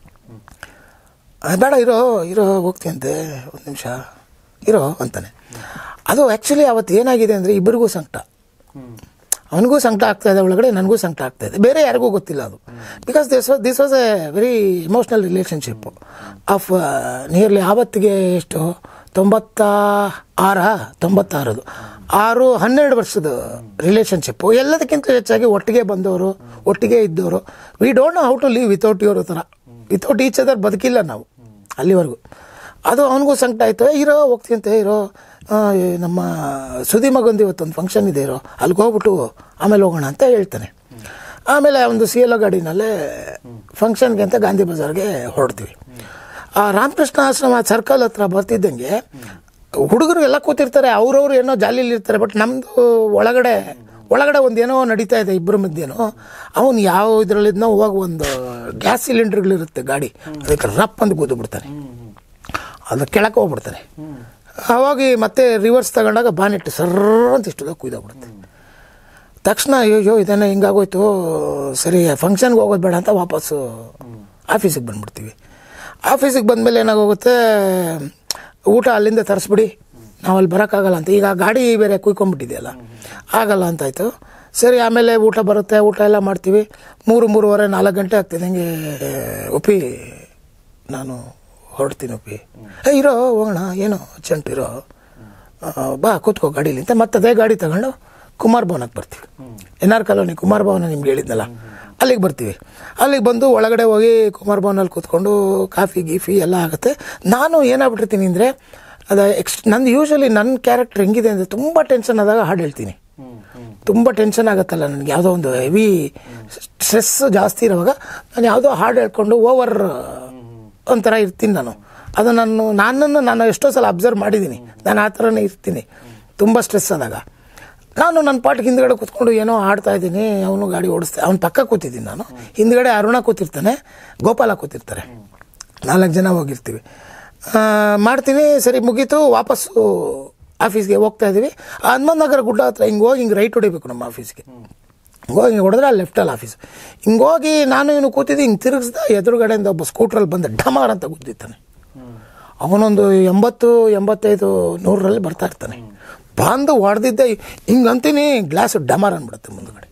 ಆ, ಬೇಡ ಇರೋ ಇರೋ ಹೋಗ್ತೀಯಂತೆ ಒಂದು ನಿಮಿಷ ಇರೋ ಅಂತಾನೆ ಅದು ಆ್ಯಕ್ಚುಲಿ ಅವತ್ತು ಏನಾಗಿದೆ ಅಂದರೆ ಇಬ್ಬರಿಗೂ ಸಂಕಟ ಅವನಿಗೂ ಸಂಕಟ ಆಗ್ತಾ ಇದೆ ಒಳಗಡೆ ನನಗೂ ಸಂಕಟ ಆಗ್ತಾ ಇದೆ ಬೇರೆ ಯಾರಿಗೂ ಗೊತ್ತಿಲ್ಲ ಅದು because this was this was a very emotional relationship of nearly ಆವತ್ತಿಗೆ ಎಷ್ಟು ತೊಂಬತ್ತ ಆರ ತೊಂಬತ್ತಾರದು ಆರು ಹನ್ನೆರಡು ವರ್ಷದ ರಿಲೇಷನ್ಶಿಪ್ಪು ಎಲ್ಲದಕ್ಕಿಂತ ಹೆಚ್ಚಾಗಿ ಒಟ್ಟಿಗೆ ಬಂದವರು ಒಟ್ಟಿಗೆ ಇದ್ದವರು we don't know how to live without ಇವರು ಥರ ವಿತೌಟ್ ಈಚ್ ಅದರ್ ಬದುಕಿಲ್ಲ ನಾವು ಅಲ್ಲಿವರೆಗೂ ಅದು ಅವನಿಗೂ ಸಂಕಟ ಆಯಿತು "ಏ, ಇರೋ ಹೋಗ್ತೀಯಂತೆ ಇರೋ ಆ, ಈ ನಮ್ಮ ಸುದಿ ಮಗಂದು ಇವತ್ತೊಂದು ಫಂಕ್ಷನ್ ಇದೆ ಇರೋ ಅಲ್ಲಿಗೆ ಹೋಗ್ಬಿಟ್ಟು ಆಮೇಲೆ ಹೋಗೋಣ ಅಂತ ಹೇಳ್ತಾನೆ ಆಮೇಲೆ ಒಂದು ಸಿ ಎಲ್ ಗಾಡಿನಲ್ಲೇ ಫಂಕ್ಷನ್ಗೆ ಅಂತ ಗಾಂಧಿ ಬಜಾರ್ಗೆ ಹೊರಡ್ತೀವಿ ಆ ರಾಮಕೃಷ್ಣ ಆಶ್ರಮ ಸರ್ಕಲ್ ಹತ್ರ ಬರ್ತಿದ್ದಂಗೆ ಹುಡುಗರು ಎಲ್ಲ ಕೂತಿರ್ತಾರೆ ಅವ್ರವ್ರು ಏನೋ ಜಾಲಿಲಿ ಇರ್ತಾರೆ ಬಟ್ ನಮ್ಮದು ಒಳಗಡೆ ಒಳಗಡೆ ಒಂದು ಏನೋ ನಡೀತಾ ಇದೆ ಇಬ್ಬರ ಮಧ್ಯೇನೋ ಅವನು ಯಾವ ಇದರಲ್ಲಿದ್ನೋ ಹೋಗಿ ಒಂದು ಗ್ಯಾಸ್ ಸಿಲಿಂಡರ್ಗಳಿರುತ್ತೆ ಗಾಡಿ ಅದಕ್ಕೆ ರಪ್ ಅಂತ ಕೂತು ಬಿಡ್ತಾನೆ ಅದು ಕೆಳಕ್ಕೆ ಹೋಗ್ಬಿಡ್ತಾನೆ ಅವಾಗ ಮತ್ತೆ ರಿವರ್ಸ್ ತಗೊಂಡಾಗ ಬಾನೆಟ್ ಸರ್ರ ಅಂತ ಇಷ್ಟು ಕುಯ್ದೋಗ್ಬಿಡುತ್ತೆ ತಕ್ಷಣ ಅಯ್ಯೋ ಇದೇನೋ ಹಿಂಗಾಗೋಯ್ತು ಸರಿ ಫಂಕ್ಷನ್ಗೆ ಹೋಗೋದು ಬೇಡ ಅಂತ ವಾಪಸ್ಸು ಆಫೀಸಿಗೆ ಬಂದ್ಬಿಡ್ತೀವಿ ಆಫೀಸಿಗೆ ಬಂದಮೇಲೆ ಏನಾಗೋಗುತ್ತೆ ಊಟ ಅಲ್ಲಿಂದ ತರಿಸ್ಬಿಡಿ ನಾವು ಅಲ್ಲಿ ಬರೋಕ್ಕಾಗಲ್ಲ ಅಂತ ಈಗ ಆ ಗಾಡಿ ಬೇರೆ ಕುಯ್ಕೊಂಡ್ಬಿಟ್ಟಿದೆಯಲ್ಲ ಆಗಲ್ಲ ಅಂತಾಯ್ತು ಸರಿ ಆಮೇಲೆ ಊಟ ಬರುತ್ತೆ ಊಟ ಎಲ್ಲ ಮಾಡ್ತೀವಿ ಮೂರು ಮೂರುವರೆ ನಾಲ್ಕು ಗಂಟೆ ಆಗ್ತಿದೆ ಹಂಗೆ ಒಪ್ಪಿ ನಾನು ಹೊರಡ್ತೀನಿ ಒಪ್ಪಿ ಏ ಇರೋ ಹೋಗೋಣ ಏನೋ ಅರ್ಜೆಂಟ್ ಇರೋ ಆ, ಬಾ ಕೂತ್ಕೋ ಗಾಡೀಲಿ ಅಂತ ಮತ್ತೆ ಅದೇ ಗಾಡಿ ತಗೊಂಡು ಕುಮಾರ್ ಭವನಕ್ಕೆ ಬರ್ತೀವಿ ಎನ್ ಆರ್ ಕಾಲೋನಿ ಕುಮಾರ್ ಭವನ ನಿಮ್ಗೆ ಹೇಳಿದ್ನಲ್ಲ ಅಲ್ಲಿಗೆ ಬರ್ತೀವಿ ಅಲ್ಲಿಗೆ ಬಂದು ಒಳಗಡೆ ಹೋಗಿ ಕುಮಾರ್ ಭವನಲ್ಲಿ ಕೂತ್ಕೊಂಡು ಕಾಫಿ ಗೀಫಿ ಎಲ್ಲ ಆಗುತ್ತೆ ನಾನು ಏನಾಗ್ಬಿಟ್ಟಿರ್ತೀನಿ ಅಂದರೆ ಅದು ಎಕ್ಸ್ ನಂದು ಯೂಶಲಿ ನನ್ನ ಕ್ಯಾರೆಕ್ಟರ್ ಹೆಂಗಿದೆ ಅಂದರೆ ತುಂಬ ಟೆನ್ಷನ್ ಆದಾಗ ಹಾಡು ಹೇಳ್ತೀನಿ ತುಂಬ ಟೆನ್ಷನ್ ಆಗುತ್ತಲ್ಲ ನನಗೆ ಯಾವುದೋ ಒಂದು ಹೆವಿ ಸ್ಟ್ರೆಸ್ ಜಾಸ್ತಿ ಇರುವಾಗ ನಾನು ಯಾವುದೋ ಹಾಡು ಹೇಳ್ಕೊಂಡು ಓವರ್ ಒಂಥರ ಇರ್ತೀನಿ ನಾನು ಅದು ನಾನು ನನ್ನನ್ನು ನಾನು ಎಷ್ಟೋ ಸಲ ಅಬ್ಸರ್ವ್ ಮಾಡಿದ್ದೀನಿ ನಾನು ಆ ಥರನೇ ಇರ್ತೀನಿ ತುಂಬ ಸ್ಟ್ರೆಸ್ ಆದಾಗ ನಾನು ನನ್ನ ಪಾಟಿಗೆ ಹಿಂದ್ಗಡೆ ಕೂತ್ಕೊಂಡು ಏನೋ ಆಡ್ತಾ ಇದ್ದೀನಿ ಅವನು ಗಾಡಿ ಓಡಿಸ್ತಾ ಅವ್ನ ಪಕ್ಕ ಕೂತಿದ್ದೀನಿ ನಾನು ಹಿಂದ್ಗಡೆ ಅರುಣ ಕೂತಿರ್ತಾನೆ ಗೋಪಾಲ ಕೂತಿರ್ತಾರೆ ನಾಲ್ಕು ಜನ ಹೋಗಿರ್ತೀವಿ ಆ, ಮಾಡ್ತೀನಿ ಸರಿ ಮುಗೀತು ವಾಪಸ್ಸು ಆಫೀಸ್ಗೆ ಹೋಗ್ತಾ ಇದ್ದೀವಿ ಹನುಮಂತ ನಗರ ಗುಡ್ಡ ಹತ್ರ ಹಿಂಗೆ ಹೋಗಿ ಹಿಂಗೆ ರೈಟ್ ಹೊಡಿಬೇಕು ನಮ್ಮ ಆಫೀಸ್ಗೆ ಹಿಂಗೋಗಿ ಹಿಂಗೆ ಹೊಡೆದ್ರೆ ಅಲ್ಲಿ ಲೆಫ್ಟಲ್ಲಿ ಆಫೀಸ್ ಹಿಂಗೋಗಿ ನಾನು ಇವನು ಕೂತಿದ್ದು ಹಿಂಗೆ ತಿರುಗಿಸ್ದ ಎದುರುಗಡೆಯಿಂದ ಒಬ್ಬ ಸ್ಕೂಟ್ರಲ್ಲಿ ಬಂದ ಡಮಾರ್ ಅಂತ ಗುದ್ದಿತ್ತಾನೆ ಅವನೊಂದು ಎಂಬತ್ತು ಎಂಬತ್ತೈದು ನೂರರಲ್ಲಿ ಬರ್ತಾ ಇರ್ತಾನೆ ಬಂದು ಹೊಡೆದಿದ್ದೆ ಹಿಂಗೆ ಅಂತೀನಿ ಗ್ಲಾಸು ಡಮಾರ್ ಅಂದ್ಬಿಡುತ್ತೆ ಮುಂದ್ಗಡೆ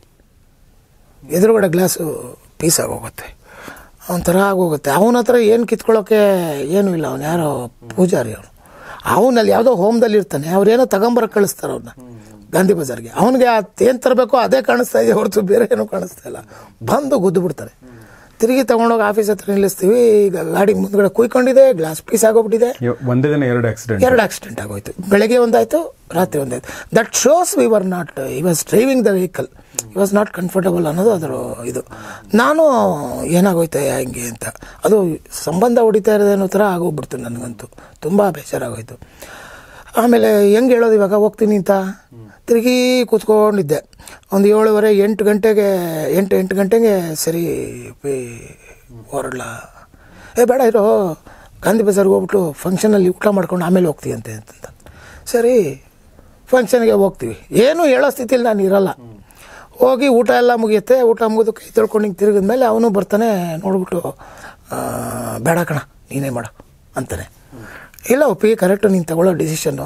ಎದುರುಗಡೆ ಗ್ಲಾಸು ಪೀಸ್ ಆಗೋಗುತ್ತೆ ಒಂಥರ ಆಗೋಗುತ್ತೆ ಅವನ ಹತ್ರ ಏನು ಕಿತ್ಕೊಳ್ಳೋಕೆ ಏನೂ ಇಲ್ಲ ಅವನು ಯಾರೋ ಪೂಜಾರಿ ಅವನು ಅವನಲ್ಲಿ ಯಾವುದೋ ಹೋಮದಲ್ಲಿ ಇರ್ತಾನೆ ಅವ್ರೇನೋ ತಗೊಂಬರಕ್ಕೆ ಕಳಿಸ್ತಾರೆ ಅವ್ರನ್ನ ಗಾಂಧಿ ಬಜಾರ್ಗೆ ಅವನಿಗೆ ಏನು ತರಬೇಕೋ ಅದೇ ಕಾಣಿಸ್ತಾ ಇದೆ ಹೊರತು ಬೇರೆ ಏನೂ ಕಾಣಿಸ್ತಾ ಇಲ್ಲ ಬಂದು ಗುದ್ದು ಬಿಡ್ತಾರೆ ತಿರುಗಿ ತಗೊಂಡೋಗಿ ಆಫೀಸ್ ಹತ್ರ ನಿಲ್ಲಿಸ್ತೀವಿ ಈಗ ಗಾಡಿ ಮುಂದ್ಗಡೆ ಕುಯ್ಕೊಂಡಿದೆ ಗ್ಲಾಸ್ ಪೀಸ್ ಆಗೋಗ್ಬಿಟ್ಟಿದೆ ಇವ- ಒಂದೇ ದಿನ ಎರಡು ಆಕ್ಸಿಡೆಂಟ್ ಎರಡು ಆಕ್ಸಿಡೆಂಟ್ ಆಗೋಯ್ತು ಬೆಳಗ್ಗೆ ಒಂದಾಯ್ತು ರಾತ್ರಿ ಒಂದಾಯ್ತು that shows we were not he was driving the vehicle he was not comfortable ಅನ್ನೋದು ಅದರ ಇದು ನಾನು ಏನಾಗೋಯ್ತು ಹಿಂಗೆ ಅಂತ ಅದು ಸಂಬಂಧ ಹೊಡಿತಾ ಇರೋದೇನೋ ಥರ ಆಗೋಗ್ಬಿಡ್ತು ನನಗಂತೂ ತುಂಬ ಬೇಜಾರಾಗೋಯ್ತು ಆಮೇಲೆ ಹೆಂಗೆ ಹೇಳೋದು ಇವಾಗ ಹೋಗ್ತೀನಿ ಅಂತ ತಿರುಗಿ ಕೂತ್ಕೊಂಡಿದ್ದೆ ಒಂದು ಏಳುವರೆ ಎಂಟು ಗಂಟೆಗೆ ಎಂಟು ಎಂಟು ಗಂಟೆಗೆ ಸರಿ ಬೇ- ಹೊರಡ್ಲ ಏ ಬೇಡ ಇರೋ ಗಾಂಧಿ ಬಜಾರ್ಗೆ ಹೋಗ್ಬಿಟ್ಟು ಫಂಕ್ಷನಲ್ಲಿ ಊಟ ಮಾಡ್ಕೊಂಡು ಆಮೇಲೆ ಹೋಗ್ತೀಯಂತೆ ಅಂತಂತ ಸರಿ ಫಂಕ್ಷನ್ಗೆ ಹೋಗ್ತೀವಿ ಏನು ಹೇಳೋ ಸ್ಥಿತಿಲಿ ನಾನು ಇರಲ್ಲ ಹೋಗಿ ಊಟ ಎಲ್ಲ ಮುಗಿಯುತ್ತೆ ಊಟ ಮುಗಿದು ಕೈ ತೊಳ್ಕೊಂಡು ಹಿಂಗೆ ತಿರುಗಿದ ಮೇಲೆ ಅವನು ಬರ್ತಾನೆ ನೋಡ್ಬಿಟ್ಟು ಆ, ಬೇಡ ಕಣ ನೀನೇ ಮಾಡು ಅಂತಾನೆ ಇಲ್ಲ ಒಪ್ಪಿಗೆ ಕರೆಕ್ಟು ನೀನು ತಗೊಳ್ಳೋ ಡಿಸಿಷನ್ನು